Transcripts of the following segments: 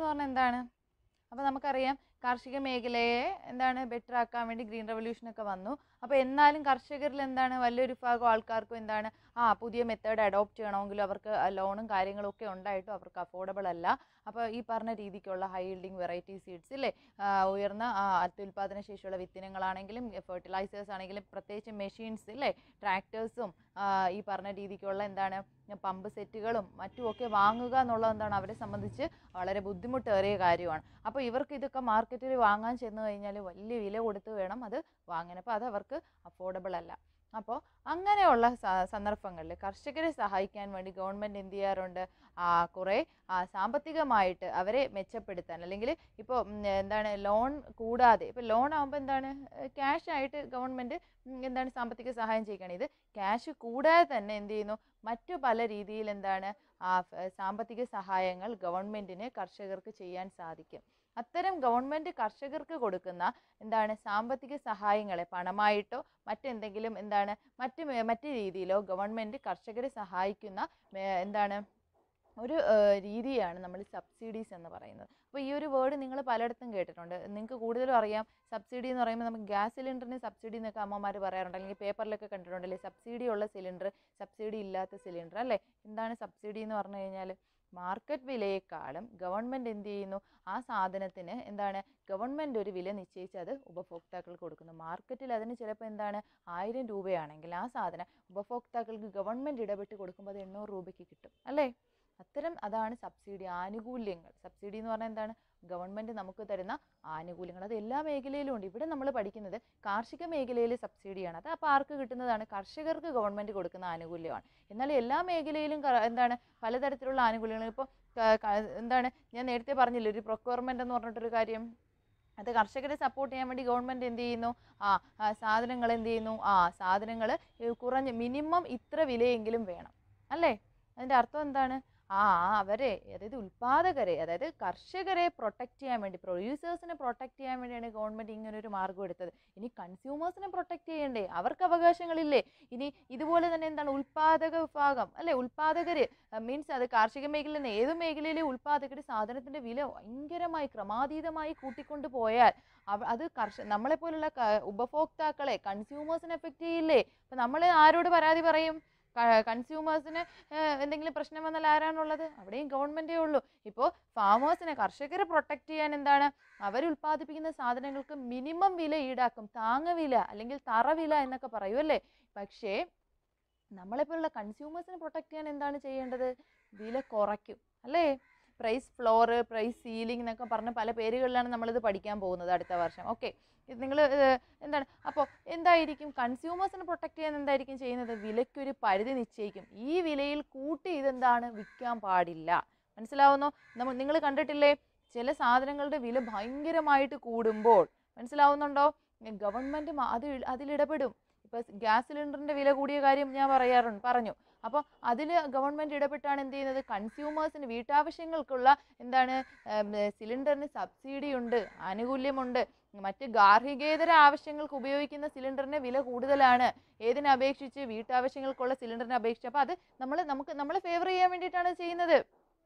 പറഞ്ഞാൽ എന്താണ് അപ്പോൾ നമുക്കറിയാം കാർഷിക മേഖലയെ എന്താണ് ബെറ്റർ ആക്കാൻ വേണ്ടി ഗ്രീൻ റെവല്യൂഷൻ ഒക്കെ വന്നു അപ്പോൾ എന്നാലും കർഷകരിൽ എന്താണ് വലിയൊരു വിഭാഗം ആൾക്കാർക്കും എന്താണ് ആ പുതിയ മെത്തേഡ് അഡോപ്റ്റ് ചെയ്യണമെങ്കിലും അവർക്ക് ലോണും കാര്യങ്ങളും ഒക്കെ ഉണ്ടായിട്ടും അവർക്ക് അഫോർഡബിൾ അല്ല അപ്പോൾ ഈ പറഞ്ഞ രീതിക്കുള്ള ഹൈ ഇൽഡിങ് വെറൈറ്റി സീഡ്സ് ഇല്ലേ ആ, ഉയർന്ന ആ, അത്യുൽപാദന ശേഷിയുള്ള വിത്തിനങ്ങളാണെങ്കിലും ഫെർട്ടിലൈസേഴ്സ് ആണെങ്കിലും പ്രത്യേകിച്ച് മെഷീൻസ് ഇല്ലേ ട്രാക്ടേഴ്സും ഈ പറഞ്ഞ രീതിക്കുള്ള എന്താണ് പമ്പ് സെറ്റുകളും മറ്റുമൊക്കെ വാങ്ങുക എന്നുള്ളത് എന്താണ് അവരെ സംബന്ധിച്ച് വളരെ ബുദ്ധിമുട്ടേറിയ കാര്യമാണ് അപ്പോൾ ഇവർക്ക് ഇതൊക്കെ മാർക്കറ്റിൽ വാങ്ങാൻ ചെന്ന് കഴിഞ്ഞാൽ വലിയ വില കൊടുത്ത് വേണം അത് വാങ്ങാൻ അപ്പോൾ അത് അവർക്ക് അഫോർഡബിൾ അല്ല അപ്പോൾ അങ്ങനെയുള്ള സ- സന്ദർഭങ്ങളിൽ കർഷകരെ സഹായിക്കാൻ വേണ്ടി ഗവൺമെൻറ് എന്ത് ചെയ്യാറുണ്ട് ആ, കുറേ ആ, സാമ്പത്തികമായിട്ട് അവരെ മെച്ചപ്പെടുത്താൻ അല്ലെങ്കിൽ ഇപ്പോൾ എന്താണ് ലോൺ കൂടാതെ ഇപ്പോൾ ലോൺ ആകുമ്പോൾ എന്താണ് ക്യാഷ് ആയിട്ട് ഗവൺമെൻറ് എന്താണ് സാമ്പത്തിക സഹായം ചെയ്യുകയാണ് ഇത് ക്യാഷ് കൂടാതെ തന്നെ എന്ത് ചെയ്യുന്നു മറ്റു പല രീതിയിൽ എന്താണ് ആ ഫ- സാമ്പത്തിക സഹായങ്ങൾ ഗവൺമെൻറ്റിന് കർഷകർക്ക് ചെയ്യാൻ സാധിക്കും അത്തരം ഗവൺമെൻറ് കർഷകർക്ക് കൊടുക്കുന്ന എന്താണ് സാമ്പത്തിക സഹായങ്ങളെ പണമായിട്ടോ മറ്റെന്തെങ്കിലും എന്താണ് മറ്റ് മേ- മറ്റ് രീതിയിലോ ഗവൺമെൻറ് കർഷകരെ സഹായിക്കുന്ന മേ- എന്താണ് ഒരു ഏഹ്, രീതിയാണ് നമ്മൾ സബ്സിഡീസ് എന്ന് പറയുന്നത് അപ്പോൾ ഈ ഒരു വേർഡ് നിങ്ങൾ പലയിടത്തും കേട്ടിട്ടുണ്ട് നിങ്ങൾക്ക് കൂടുതലും അറിയാം സബ്സിഡി എന്ന് പറയുമ്പോൾ നമുക്ക് ഗ്യാസ് സിലിണ്ടറിന് സബ്സിഡി എന്നൊക്കെ അമ്മമാർ പറയാറുണ്ട് അല്ലെങ്കിൽ പേപ്പറിലൊക്കെ കണ്ടിട്ടുണ്ടല്ലേ സബ്സിഡി ഉള്ള സിലിണ്ടർ സബ്സിഡി ഇല്ലാത്ത സിലിണ്ടർ അല്ലേ എന്താണ് സബ്സിഡി എന്ന് പറഞ്ഞു കഴിഞ്ഞാൽ മാർക്കറ്റ് വിലയെക്കാളും ഗവൺമെൻറ് എന്ത് ചെയ്യുന്നു ആ സാധനത്തിന് എന്താണ് ഗവൺമെൻറ് ഒരു വില നിശ്ചയിച്ച് അത് ഉപഭോക്താക്കൾക്ക് കൊടുക്കുന്നു മാർക്കറ്റിൽ അതിന് ചിലപ്പോൾ എന്താണ് ആയിരം രൂപയാണെങ്കിൽ ആ സാധനം ഉപഭോക്താക്കൾക്ക് ഗവൺമെൻറ് ഇടപെട്ട് കൊടുക്കുമ്പോൾ അത് എണ്ണൂറ് രൂപയ്ക്ക് കിട്ടും അല്ലേ അത്തരം അതാണ് സബ്സിഡി ആനുകൂല്യങ്ങൾ സബ്സിഡി എന്ന് പറഞ്ഞാൽ എന്താണ് ഗവൺമെൻറ് നമുക്ക് തരുന്ന ആനുകൂല്യങ്ങൾ അത് എല്ലാ മേഖലയിലും ഉണ്ട് ഇവിടെ നമ്മൾ പഠിക്കുന്നത് കാർഷിക മേഖലയിൽ സബ്സിഡിയാണ് അത് അപ്പോൾ ആർക്ക് കിട്ടുന്നതാണ് കർഷകർക്ക് ഗവൺമെൻറ് കൊടുക്കുന്ന ആനുകൂല്യമാണ് എന്നാൽ എല്ലാ മേഖലയിലും ക- എന്താണ് പലതരത്തിലുള്ള ആനുകൂല്യങ്ങൾ ഇപ്പോൾ എന്താണ് ഞാൻ നേരത്തെ പറഞ്ഞില്ലേ ഒരു പ്രൊക്യൂർമെൻ്റ് എന്ന് പറഞ്ഞിട്ടൊരു കാര്യം അത് കർഷകരെ സപ്പോർട്ട് ചെയ്യാൻ വേണ്ടി ഗവൺമെൻറ് എന്ത് ചെയ്യുന്നു ആ ആ, സാധനങ്ങൾ എന്ത് ചെയ്യുന്നു ആ സാധനങ്ങൾ കുറഞ്ഞ മിനിമം ഇത്ര വിലയെങ്കിലും വേണം അല്ലേ അതിൻ്റെ അർത്ഥം എന്താണ് ആ അവരെ അതായത് ഉൽപ്പാദകരെ അതായത് കർഷകരെ പ്രൊട്ടക്റ്റ് ചെയ്യാൻ വേണ്ടി പ്രൊഡ്യൂസേഴ്സിനെ പ്രൊട്ടക്റ്റ് ചെയ്യാൻ വേണ്ടിയാണ് ഗവൺമെൻറ് ഇങ്ങനെ ഒരു മാർഗം എടുത്തത് ഇനി കൺസ്യൂമേഴ്സിനെ പ്രൊട്ടക്റ്റ് ചെയ്യണ്ടേ അവർക്ക് അവകാശങ്ങളില്ലേ ഇനി ഇതുപോലെ തന്നെ എന്താണ് ഉൽപ്പാദക വിഭാഗം അല്ലെ ഉൽപ്പാദകർ മീൻസ് അത് കാർഷിക മേഖലയിൽ നിന്ന് ഏത് മേഖലയിലെ ഉൽപ്പാദകർ സാധനത്തിൻ്റെ വില ഭയങ്കരമായി ക്രമാതീതമായി കൂട്ടിക്കൊണ്ട് പോയാൽ അവ അത് കർഷ നമ്മളെപ്പോലുള്ള ക- ഉപഭോക്താക്കളെ കൺസ്യൂമേഴ്സിനെ എഫക്റ്റ് ചെയ്യില്ലേ അപ്പം നമ്മൾ ആരോട് പരാതി പറയും കൺസ്യൂമേഴ്സിന് എന്തെങ്കിലും പ്രശ്നം വന്നാൽ ആരാണുള്ളത് അവിടെയും ഗവൺമെൻറ്റേ ഉള്ളൂ ഇപ്പോൾ ഫാമേഴ്സിനെ കർഷകരെ പ്രൊട്ടക്റ്റ് ചെയ്യാൻ എന്താണ് അവർ ഉൽപ്പാദിപ്പിക്കുന്ന സാധനങ്ങൾക്ക് മിനിമം വില ഈടാക്കും താങ്ങുവില അല്ലെങ്കിൽ തറവില എന്നൊക്കെ പറയും അല്ലേ പക്ഷേ നമ്മളെപ്പോലുള്ള കൺസ്യൂമേഴ്സിനെ പ്രൊട്ടക്റ്റ് ചെയ്യാൻ എന്താണ് ചെയ്യേണ്ടത് വില കുറയ്ക്കും അല്ലേ പ്രൈസ് ഫ്ലോർ പ്രൈസ് സീലിംഗ് എന്നൊക്കെ പറഞ്ഞ് പല പേരുകളിലാണ് നമ്മളിത് പഠിക്കാൻ പോകുന്നത് അടുത്ത വർഷം ഓക്കെ ഇത് നിങ്ങൾ എന്താണ് അപ്പോൾ എന്തായിരിക്കും കൺസ്യൂമേഴ്സിനെ പ്രൊട്ടക്റ്റ് ചെയ്യാൻ എന്തായിരിക്കും ചെയ്യുന്നത് വിലയ്ക്കൊരു പരിധി നിശ്ചയിക്കും ഈ വിലയിൽ കൂട്ടി ഇതെന്താണ് വിൽക്കാൻ പാടില്ല മനസ്സിലാവുന്നോ നമ്മൾ നിങ്ങൾ കണ്ടിട്ടില്ലേ ചില സാധനങ്ങളുടെ വില ഭയങ്കരമായിട്ട് കൂടുമ്പോൾ മനസ്സിലാവുന്നുണ്ടോ ഗവൺമെൻറ് അത് ഇ- അതിലിടപെടും ഇപ്പോൾ ഗ്യാസ് സിലിണ്ടറിൻ്റെ വില കൂടിയ കാര്യം ഞാൻ പറയാറുണ്ട് പറഞ്ഞു അപ്പോൾ അതിൽ ഗവൺമെൻറ് ഇടപെട്ടാണ് എന്ത് ചെയ്യുന്നത് കൺസ്യൂമേഴ്സിന് വീട്ടാവശ്യങ്ങൾക്കുള്ള എന്താണ് സിലിണ്ടറിന് സബ്സിഡി ഉണ്ട് ആനുകൂല്യമുണ്ട് മറ്റ് ഗാർഹികേതര ആവശ്യങ്ങൾക്ക് ഉപയോഗിക്കുന്ന സിലിണ്ടറിന് വില കൂടുതലാണ് ഏതിനെ അപേക്ഷിച്ച് വീട്ടാവശ്യങ്ങൾക്കുള്ള സിലിണ്ടറിനെ അപേക്ഷിച്ച് അപ്പോൾ അത് നമ്മൾ നമുക്ക് നമ്മളെ ഫേവർ ചെയ്യാൻ വേണ്ടിയിട്ടാണ് ചെയ്യുന്നത്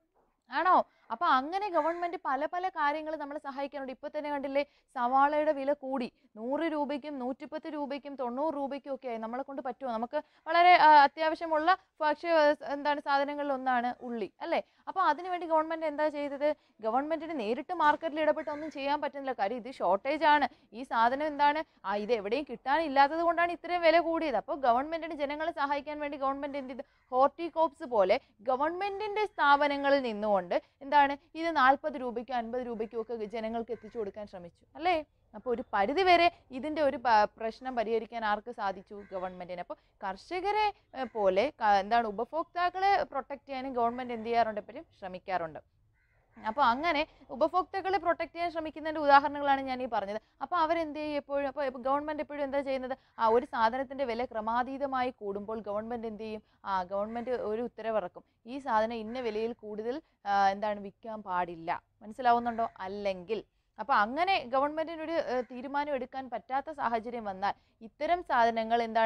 ആണോ അപ്പോൾ അങ്ങനെ ഗവൺമെൻറ് പല പല കാര്യങ്ങൾ നമ്മളെ സഹായിക്കാനുണ്ട് ഇപ്പോൾ തന്നെ കണ്ടില്ലേ സവാളയുടെ വില കൂടി നൂറ് രൂപയ്ക്കും നൂറ്റിപ്പത്ത് രൂപയ്ക്കും തൊണ്ണൂറ് രൂപയ്ക്കും ഒക്കെ ആയി നമ്മളെ കൊണ്ട് പറ്റുമോ നമുക്ക് വളരെ ആ, അത്യാവശ്യമുള്ള ഭക്ഷ്യ ആ, എന്താണ് സാധനങ്ങളിൽ ഒന്നാണ് ഉള്ളി അല്ലേ അപ്പോൾ അതിനുവേണ്ടി ഗവൺമെൻറ് എന്താ ചെയ്തത് ഗവൺമെൻറ്റിന് നേരിട്ട് മാർക്കറ്റിൽ ഇടപെട്ട് ഒന്നും ചെയ്യാൻ പറ്റുന്നില്ല കാര്യം ഇത് ഷോർട്ടേജ് ആണ് ഈ സാധനം എന്താണ് ആ ഇത് എവിടെയും കിട്ടാനില്ലാത്തത് കൊണ്ടാണ് ഇത്രയും വില കൂടിയത് അപ്പോൾ ഗവൺമെൻറ്റിന് ജനങ്ങളെ സഹായിക്കാൻ വേണ്ടി ഗവൺമെൻറ് എന്ത് ചെയ്തു ഹോർട്ടികോപ്സ് പോലെ ഗവൺമെൻറ്റിൻ്റെ സ്ഥാപനങ്ങളിൽ നിന്നുകൊണ്ട് എന്താണ് ഇത് നാൽപ്പത് രൂപയ്ക്കും അൻപത് രൂപയ്ക്കും ഒക്കെ ജനങ്ങൾക്ക് എത്തിച്ചു കൊടുക്കാൻ ശ്രമിച്ചു അല്ലേ അപ്പോൾ ഒരു പരിധി വരെ ഇതിൻ്റെ ഒരു പ- പ്രശ്നം പരിഹരിക്കാൻ ആർക്ക് സാധിച്ചു ഗവൺമെൻറ്റിന് അപ്പോൾ കർഷകരെ ഏഹ്, പോലെ ക- എന്താണ് ഉപഭോക്താക്കളെ പ്രൊട്ടക്റ്റ് ചെയ്യാനും ഗവൺമെൻറ് എന്ത് ചെയ്യാറുണ്ട് എപ്പോഴും ശ്രമിക്കാറുണ്ട് അപ്പോൾ അങ്ങനെ ഉപഭോക്താക്കളെ പ്രൊട്ടക്റ്റ് ചെയ്യാൻ ശ്രമിക്കുന്നതിൻ്റെ ഉദാഹരണങ്ങളാണ് ഞാൻ ഈ പറഞ്ഞത് അപ്പോൾ അവരെന്ത് ചെയ്യും എപ്പോഴും അപ്പോൾ ഗവൺമെൻറ് എപ്പോഴും എന്താ ചെയ്യുന്നത് ആ ഒരു സാധനത്തിൻ്റെ വില ക്രമാതീതമായി കൂടുമ്പോൾ ഗവൺമെൻറ് എന്ത് ചെയ്യും ആ ഗവൺമെൻറ് ഒരു ഉത്തരവിറക്കും ഈ സാധനം ഇന്ന വിലയിൽ കൂടുതൽ ആ, എന്താണ് വിൽക്കാൻ പാടില്ല മനസ്സിലാവുന്നുണ്ടോ അല്ലെങ്കിൽ അപ്പോൾ അങ്ങനെ ഗവൺമെൻറ്റിനൊരു ഏഹ്, തീരുമാനം എടുക്കാൻ പറ്റാത്ത സാഹചര്യം വന്നാൽ ഇത്തരം സാധനങ്ങൾ എന്താണ്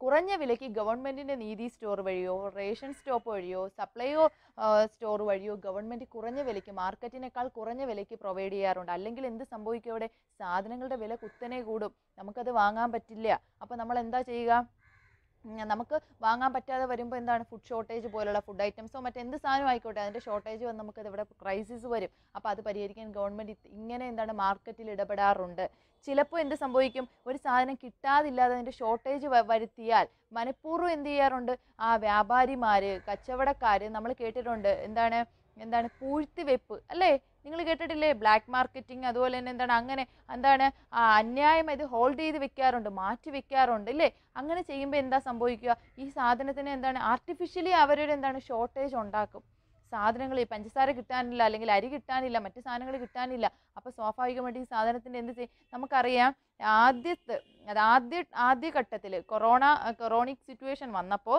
കുറഞ്ഞ വിലയ്ക്ക് ഗവൺമെൻറ്റിൻ്റെ നീതി സ്റ്റോർ വഴിയോ റേഷൻ സ്റ്റോപ്പ് വഴിയോ സപ്ലൈയോ സ്റ്റോർ വഴിയോ ഗവൺമെൻറ് കുറഞ്ഞ വിലയ്ക്ക് മാർക്കറ്റിനേക്കാൾ കുറഞ്ഞ വിലയ്ക്ക് പ്രൊവൈഡ് ചെയ്യാറുണ്ട് അല്ലെങ്കിൽ എന്ത് സംഭവിക്കും അവിടെ സാധനങ്ങളുടെ വില കുത്തനെ കൂടും നമുക്കത് വാങ്ങാൻ പറ്റില്ല അപ്പോൾ നമ്മൾ എന്താ ചെയ്യുക ഉം, നമുക്ക് വാങ്ങാൻ പറ്റാതെ വരുമ്പോൾ എന്താണ് ഫുഡ് ഷോർട്ടേജ് പോലുള്ള ഫുഡ് ഐറ്റംസോ മറ്റെന്ത് സാധനം ആയിക്കോട്ടെ അതിൻ്റെ ഷോർട്ടേജ് വന്ന് നമുക്കത് ഇവിടെ ക്രൈസിസ് വരും അപ്പോൾ അത് പരിഹരിക്കാൻ ഗവൺമെൻറ് ഇങ്ങനെ എന്താണ് മാർക്കറ്റിൽ ഇടപെടാറുണ്ട് ചിലപ്പോൾ എന്ത് സംഭവിക്കും ഒരു സാധനം കിട്ടാതില്ലാതെ അതിൻ്റെ ഷോർട്ടേജ് വരുത്തിയാൽ മനഃപൂർവ്വം എന്ത് ചെയ്യാറുണ്ട് ആ വ്യാപാരിമാർ കച്ചവടക്കാർ നമ്മൾ കേട്ടിട്ടുണ്ട് എന്താണ് എന്താണ് പൂഴ്ത്തിവെപ്പ് അല്ലേ നിങ്ങൾ കേട്ടിട്ടില്ലേ ബ്ലാക്ക് മാർക്കറ്റിംഗ് അതുപോലെ തന്നെ എന്താണ് അങ്ങനെ എന്താണ് ആ അന്യായം ഇത് ഹോൾഡ് ചെയ്ത് വെക്കാറുണ്ട് മാറ്റി വെക്കാറുണ്ട് ഇല്ലേ അങ്ങനെ ചെയ്യുമ്പോൾ എന്താ സംഭവിക്കുക ഈ സാധനത്തിന് എന്താണ് ആർട്ടിഫിഷ്യലി അവരൊരു എന്താണ് ഷോർട്ടേജ് ഉണ്ടാക്കും സാധനങ്ങൾ ഈ പഞ്ചസാര കിട്ടാനില്ല അല്ലെങ്കിൽ അരി കിട്ടാനില്ല മറ്റു സാധനങ്ങൾ കിട്ടാനില്ല അപ്പോൾ സ്വാഭാവികമായിട്ട് ഈ സാധനത്തിൻ്റെ എന്ത് ചെയ്യും നമുക്കറിയാം ആദ്യത്തെ അത് ആദ്യ ആദ്യഘട്ടത്തിൽ കൊറോണ കൊറോണിക് സിറ്റുവേഷൻ വന്നപ്പോൾ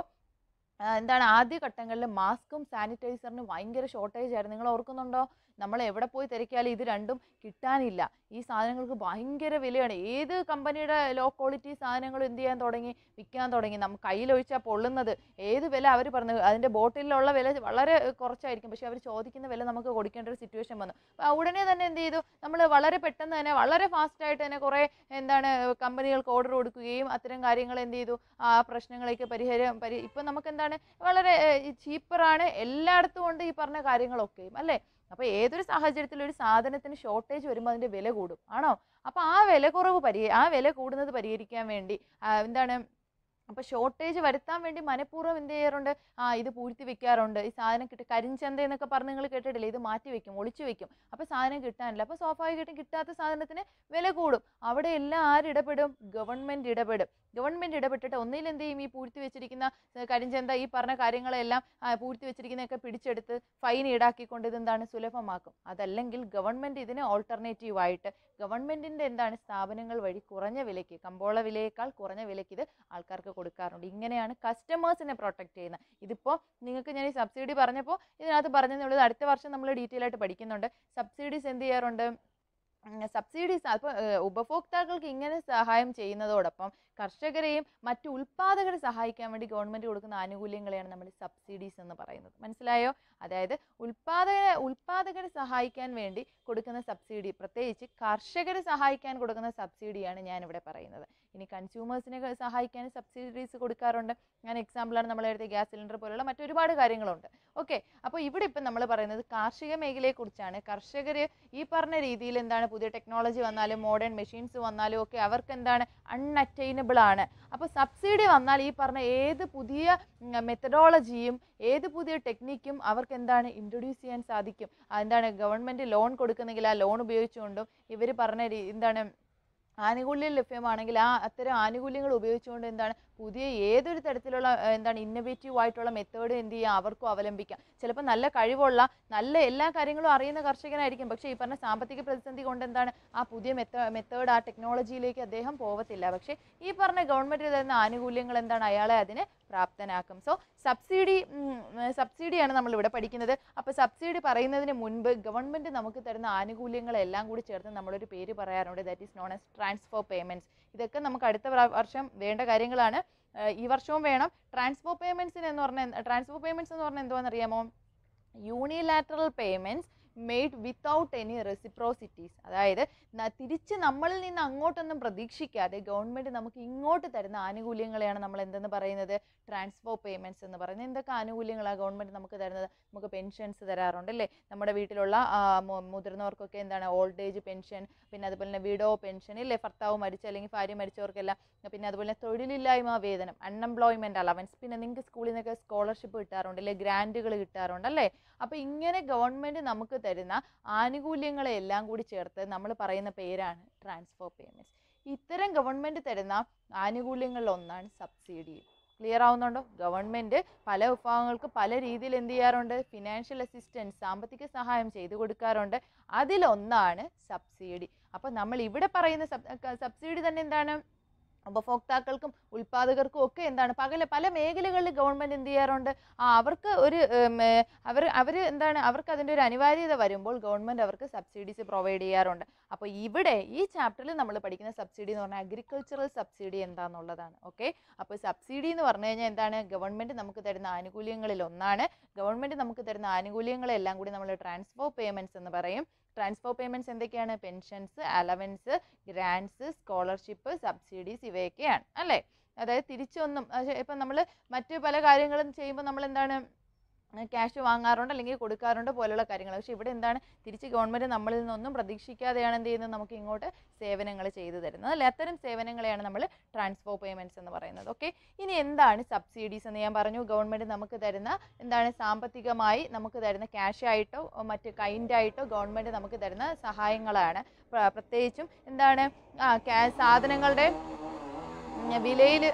ആ, എന്താണ് ആദ്യ ഘട്ടങ്ങളിൽ മാസ്കും സാനിറ്റൈസറിനും ഭയങ്കര ഷോർട്ടേജ് ആയിരുന്നു നിങ്ങൾ ഓർക്കുന്നുണ്ടോ നമ്മൾ എവിടെ പോയി തിരക്കിയാലും ഇത് രണ്ടും കിട്ടാനില്ല ഈ സാധനങ്ങൾക്ക് ഭയങ്കര വിലയാണ് ഏത് കമ്പനിയുടെ ലോ ക്വാളിറ്റി സാധനങ്ങളും എന്ത് ചെയ്യാൻ തുടങ്ങി വിൽക്കാൻ തുടങ്ങി നമുക്ക് കയ്യിലൊഴിച്ചാൽ പൊള്ളുന്നത് ഏത് വില അവർ പറഞ്ഞു അതിൻ്റെ ബോട്ടിലുള്ള വില വളരെ കുറച്ചായിരിക്കും പക്ഷേ അവർ ചോദിക്കുന്ന വില നമുക്ക് കൊടുക്കേണ്ട ഒരു സിറ്റുവേഷൻ വന്നു അപ്പോൾ ഉടനെ തന്നെ എന്ത് ചെയ്തു നമ്മൾ വളരെ പെട്ടെന്ന് തന്നെ വളരെ ഫാസ്റ്റായിട്ട് തന്നെ കുറേ എന്താണ് കമ്പനികൾക്ക് ഓർഡർ കൊടുക്കുകയും അത്തരം കാര്യങ്ങൾ എന്ത് ചെയ്തു ആ പ്രശ്നങ്ങളേക്ക് പരിഹാരം പരി ഇപ്പം നമുക്ക് എന്താണ് വളരെ ചീപ്പറാണ് എല്ലായിടത്തും ഉണ്ട് ഈ പറഞ്ഞ കാര്യങ്ങളൊക്കെയും അല്ലേ അപ്പോൾ ഏതൊരു സാഹചര്യത്തിലും ഒരു സാധനത്തിന് ഷോർട്ടേജ് വരുമ്പോൾ അതിൻ്റെ വില കൂടും ആണോ അപ്പോൾ ആ വില കുറവ് പരിഹ ആ വില കൂടുന്നത് പരിഹരിക്കാൻ വേണ്ടി ആ, എന്താണ് അപ്പോൾ ഷോർട്ടേജ് വരുത്താൻ വേണ്ടി മനഃപൂർവ്വം എന്ത് ചെയ്യാറുണ്ട് ആ ഇത് പൂഴ്ത്തി വെക്കാറുണ്ട് ഈ സാധനം കിട്ടി കരിഞ്ചന്ത എന്നൊക്കെ പറഞ്ഞ് നിങ്ങൾ കേട്ടിട്ടില്ലേ ഇത് മാറ്റി വെക്കും ഒളിച്ചു വെക്കും അപ്പോൾ സാധനം കിട്ടാനില്ല അപ്പോൾ സ്വാഭാവികമായിട്ടും കിട്ടാത്ത സാധനത്തിന് വില കൂടും അവിടെ എല്ലാം ആര് ഇടപെടും ഗവൺമെൻറ് ഇടപെടും ഗവൺമെൻറ് ഇടപെട്ടിട്ട് ഒന്നിൽ എന്ത് ചെയ്യും ഈ പൂഴ്ത്തി വെച്ചിരിക്കുന്ന ഏർ കരിഞ്ചന്ത ഈ പറഞ്ഞ കാര്യങ്ങളെല്ലാം ആ, പൂഴ്ത്തി വെച്ചിരിക്കുന്നതൊക്കെ പിടിച്ചെടുത്ത് ഫൈൻ ഈടാക്കിക്കൊണ്ട് ഇതെന്താണ് സുലഭമാക്കും അതല്ലെങ്കിൽ ഗവൺമെൻറ് ഇതിന് ഓൾട്ടർനേറ്റീവ് ആയിട്ട് ഗവൺമെൻറ്റിൻ്റെ എന്താണ് സ്ഥാപനങ്ങൾ വഴി കുറഞ്ഞ വിലയ്ക്ക് കമ്പോള വിലയേക്കാൾ കുറഞ്ഞ വിലയ്ക്ക് ഇത് ആൾക്കാർക്ക് കൊടുക്കാറുണ്ട് ഇങ്ങനെയാണ് കസ്റ്റമേഴ്സിനെ പ്രൊട്ടക്ട് ചെയ്യുന്നത് ഇതിപ്പോൾ നിങ്ങൾക്ക് ഞാൻ ഈ സബ്സിഡി പറഞ്ഞപ്പോൾ ഇതിനകത്ത് പറഞ്ഞതെന്നുള്ളത് അടുത്ത വർഷം നമ്മൾ ഡീറ്റെയിൽ ആയിട്ട് പഠിക്കുന്നുണ്ട് സബ്സിഡീസ് എന്ത് ചെയ്യാറുണ്ട് സബ്സിഡീസ് അപ്പോൾ ഉപഭോക്താക്കൾക്ക് ഇങ്ങനെ സഹായം ചെയ്യുന്നതോടൊപ്പം കർഷകരെയും മറ്റു ഉൽപ്പാദകരെ സഹായിക്കാൻ വേണ്ടി ഗവൺമെൻറ് കൊടുക്കുന്ന ആനുകൂല്യങ്ങളെയാണ് നമ്മൾ സബ്സിഡീസ് എന്ന് പറയുന്നത് മനസ്സിലായോ അതായത് ഉൽപ്പാദക ഉൽപ്പാദകരെ സഹായിക്കാൻ വേണ്ടി കൊടുക്കുന്ന സബ്സിഡി പ്രത്യേകിച്ച് കർഷകരെ സഹായിക്കാൻ കൊടുക്കുന്ന സബ്സിഡിയാണ് ഞാനിവിടെ പറയുന്നത് ഇനി കൺസ്യൂമേഴ്സിനെ സഹായിക്കാൻ സബ്സിഡീസ് കൊടുക്കാറുണ്ട് ഞാൻ എക്സാമ്പിളാണ് നമ്മൾ എടുത്ത ഗ്യാസ് സിലിണ്ടർ പോലുള്ള മറ്റൊരുപാട് കാര്യങ്ങളുണ്ട് ഓക്കെ അപ്പോൾ ഇവിടെ ഇപ്പം നമ്മൾ പറയുന്നത് കാർഷിക മേഖലയെക്കുറിച്ചാണ് കർഷകർ ഈ പറഞ്ഞ രീതിയിൽ എന്താണ് പുതിയ ടെക്നോളജി വന്നാലും മോഡേൺ മെഷീൻസ് വന്നാലും ഒക്കെ അവർക്ക് എന്താണ് അൺഅറ്റൈനബിൾ ആണ് അപ്പോൾ സബ്സിഡി വന്നാൽ ഈ പറഞ്ഞ ഏത് പുതിയ മെത്തഡോളജിയും ഏത് പുതിയ ടെക്നിക്കും അവർക്ക് എന്താണ് ഇൻട്രൊഡ്യൂസ് ചെയ്യാൻ സാധിക്കും ആ എന്താണ് ഗവൺമെൻറ് ലോൺ കൊടുക്കുന്നെങ്കിൽ ആ ലോൺ ഉപയോഗിച്ചുകൊണ്ടും ഇവർ പറഞ്ഞ രീ- എന്താണ് ആനുകൂല്യം ലഭ്യമാണെങ്കിൽ ആ അത്തരം ആനുകൂല്യങ്ങൾ ഉപയോഗിച്ചുകൊണ്ട് എന്താണ് പുതിയ ഏതൊരു തരത്തിലുള്ള ഏർ, എന്താണ് ഇന്നൊവേറ്റീവ് ആയിട്ടുള്ള മെത്തേഡ് എന്ത് ചെയ്യാം അവർക്കും അവലംബിക്കാം ചിലപ്പോൾ നല്ല കഴിവുള്ള നല്ല എല്ലാ കാര്യങ്ങളും അറിയുന്ന കർഷകനായിരിക്കും പക്ഷേ ഈ പറഞ്ഞ സാമ്പത്തിക പ്രതിസന്ധി കൊണ്ട് എന്താണ് ആ പുതിയ മെത്ത മെത്തേഡ് ആ ടെക്നോളജിയിലേക്ക് അദ്ദേഹം പോകത്തില്ല പക്ഷേ ഈ പറഞ്ഞ ഗവൺമെൻറ് തരുന്ന ആനുകൂല്യങ്ങൾ എന്താണ് അയാളെ അതിന് പ്രാപ്തനാക്കും സോ സബ്സിഡി സബ്സിഡിയാണ് നമ്മൾ ഇവിടെ പഠിക്കുന്നത് അപ്പോൾ സബ്സിഡി പറയുന്നതിന് മുൻപ് ഗവൺമെൻറ് നമുക്ക് തരുന്ന ആനുകൂല്യങ്ങളെല്ലാം കൂടി ചേർത്ത് നമ്മളൊരു പേര് പറയാറുണ്ട് that is known as transfer payments ഇതൊക്കെ നമുക്ക് അടുത്ത പ്രാ- വർഷം വേണ്ട കാര്യങ്ങളാണ് ഏഹ് ഈ വർഷവും വേണം ട്രാൻസ്ഫർ പേയ്മെൻറ്റ്സിന് എന്ന് പറഞ്ഞാൽ ട്രാൻസ്ഫർ പേയ്മെൻറ്റ്സ് എന്ന് പറഞ്ഞാൽ എന്തുവാണെന്ന് അറിയാമോ unilateral payments made without any reciprocities അതായത് ന- തിരിച്ച് നമ്മളിൽ നിന്ന് അങ്ങോട്ടൊന്നും പ്രതീക്ഷിക്കാതെ ഗവൺമെൻറ് നമുക്ക് ഇങ്ങോട്ട് തരുന്ന ആനുകൂല്യങ്ങളെയാണ് നമ്മൾ എന്തെന്ന് പറയുന്നത് ട്രാൻസ്ഫർ പേയ്മെൻറ്റ്സ് എന്ന് പറയുന്നത് എന്തൊക്കെ ആനുകൂല്യങ്ങളാണ് ഗവൺമെൻറ് നമുക്ക് തരുന്നത് നമുക്ക് പെൻഷൻസ് തരാറുണ്ട് അല്ലേ നമ്മുടെ വീട്ടിലുള്ള ആ, മു- മുതിർന്നവർക്കൊക്കെ എന്താണ് ഓൾഡ് ഏജ് പെൻഷൻ പിന്നെ അതുപോലെ തന്നെ വിഡോ പെൻഷൻ ഇല്ലേ ഭർത്താവ് മരിച്ച അല്ലെങ്കിൽ ഭാര്യ മരിച്ചവർക്കെല്ലാം പിന്നെ അതുപോലെ തന്നെ തൊഴിലില്ലായ്മ വേതനം അൺഎംപ്ലോയ്മെൻറ്റ് അലവൻസ് പിന്നെ നിങ്ങൾക്ക് സ്കൂളിൽ നിന്നൊക്കെ സ്കോളർഷിപ്പ് കിട്ടാറുണ്ട് അല്ലേ ഗ്രാൻറ്റുകൾ കിട്ടാറുണ്ട് അല്ലേ അപ്പോൾ ഇങ്ങനെ ഗവൺമെൻറ് നമുക്ക് തരുന്ന ആനുകൂല്യങ്ങളെ എല്ലാം കൂടി ചേർത്ത് നമ്മൾ പറയുന്ന പേരാണ് ട്രാൻസ്ഫർ പേയ്മെൻറ്റ്സ് ഇത്തരം ഗവൺമെൻറ് തരുന്ന ആനുകൂല്യങ്ങളിൽ ഒന്നാണ് സബ്സിഡി ക്ലിയർ ആവുന്നുണ്ടോ ഗവൺമെൻറ് പല വിഭാഗങ്ങൾക്ക് പല രീതിയിൽ എന്ത് ചെയ്യാറുണ്ട് ഫിനാൻഷ്യൽ അസിസ്റ്റൻസ് സാമ്പത്തിക സഹായം ചെയ്തു കൊടുക്കാറുണ്ട് അതിലൊന്നാണ് സബ്സിഡി അപ്പോൾ നമ്മൾ ഇവിടെ പറയുന്ന സബ് സബ്സിഡി തന്നെ എന്താണ് ഉപഭോക്താക്കൾക്കും ഉൽപ്പാദകർക്കും ഒക്കെ എന്താണ് പകല പല മേഖലകളിൽ ഗവൺമെൻറ് എന്ത് ചെയ്യാറുണ്ട് ആ അവർക്ക് ഒരു ഉം, ഏ, അവർ അവർ എന്താണ് അവർക്ക് അതിൻ്റെ ഒരു അനിവാര്യത വരുമ്പോൾ ഗവൺമെൻറ് അവർക്ക് സബ്സിഡീസ് പ്രൊവൈഡ് ചെയ്യാറുണ്ട് അപ്പോൾ ഇവിടെ ഈ ചാപ്റ്ററിൽ നമ്മൾ പഠിക്കുന്ന സബ്സിഡി എന്ന് പറഞ്ഞാൽ അഗ്രികൾച്ചറൽ സബ്സിഡി എന്താണെന്നുള്ളതാണ് ഓക്കെ അപ്പോൾ സബ്സിഡി എന്ന് പറഞ്ഞു കഴിഞ്ഞാൽ എന്താണ് ഗവൺമെൻറ് നമുക്ക് തരുന്ന ആനുകൂല്യങ്ങളിൽ ഒന്നാണ് ഗവൺമെൻറ് നമുക്ക് തരുന്ന ആനുകൂല്യങ്ങളെല്ലാം കൂടി നമ്മൾ ട്രാൻസ്ഫർ പേയ്മെൻറ്റ്സ് എന്ന് പറയും ട്രാൻസ്ഫർ പേയ്മെൻറ്റ്സ് എന്തൊക്കെയാണ് pensions allowance grants scholarship subsidies ഇവയൊക്കെയാണ് അല്ലേ അതായത് തിരിച്ചൊന്നും പക്ഷേ ഇപ്പം നമ്മൾ മറ്റ് പല കാര്യങ്ങളും ചെയ്യുമ്പോൾ നമ്മൾ എന്താണ് ക്യാഷ് വാങ്ങാറുണ്ട് അല്ലെങ്കിൽ കൊടുക്കാറുണ്ട് പോലുള്ള കാര്യങ്ങൾ പക്ഷേ ഇവിടെ എന്താണ് തിരിച്ച് ഗവൺമെൻറ് നമ്മളിൽ നിന്നൊന്നും പ്രതീക്ഷിക്കാതെയാണ് എന്ത് ചെയ്യുന്നത് നമുക്ക് ഇങ്ങോട്ട് സേവനങ്ങൾ ചെയ്തു തരുന്നത് അല്ലേ അത്തരം സേവനങ്ങളെയാണ് നമ്മൾ ട്രാൻസ്ഫർ പേയ്മെൻറ്റ്സ് എന്ന് പറയുന്നത് ഓക്കെ ഇനി എന്താണ് സബ്സിഡീസ് എന്ന് ഞാൻ പറഞ്ഞു ഗവൺമെൻറ് നമുക്ക് തരുന്ന എന്താണ് സാമ്പത്തികമായി നമുക്ക് തരുന്ന ക്യാഷ് ആയിട്ടോ മറ്റ് കൈൻഡ് ആയിട്ടോ ഗവൺമെൻറ് നമുക്ക് തരുന്ന സഹായങ്ങളാണ് പ്ര- പ്രത്യേകിച്ചും എന്താണ് ആ ക്യാ സാധനങ്ങളുടെ വിലയിൽ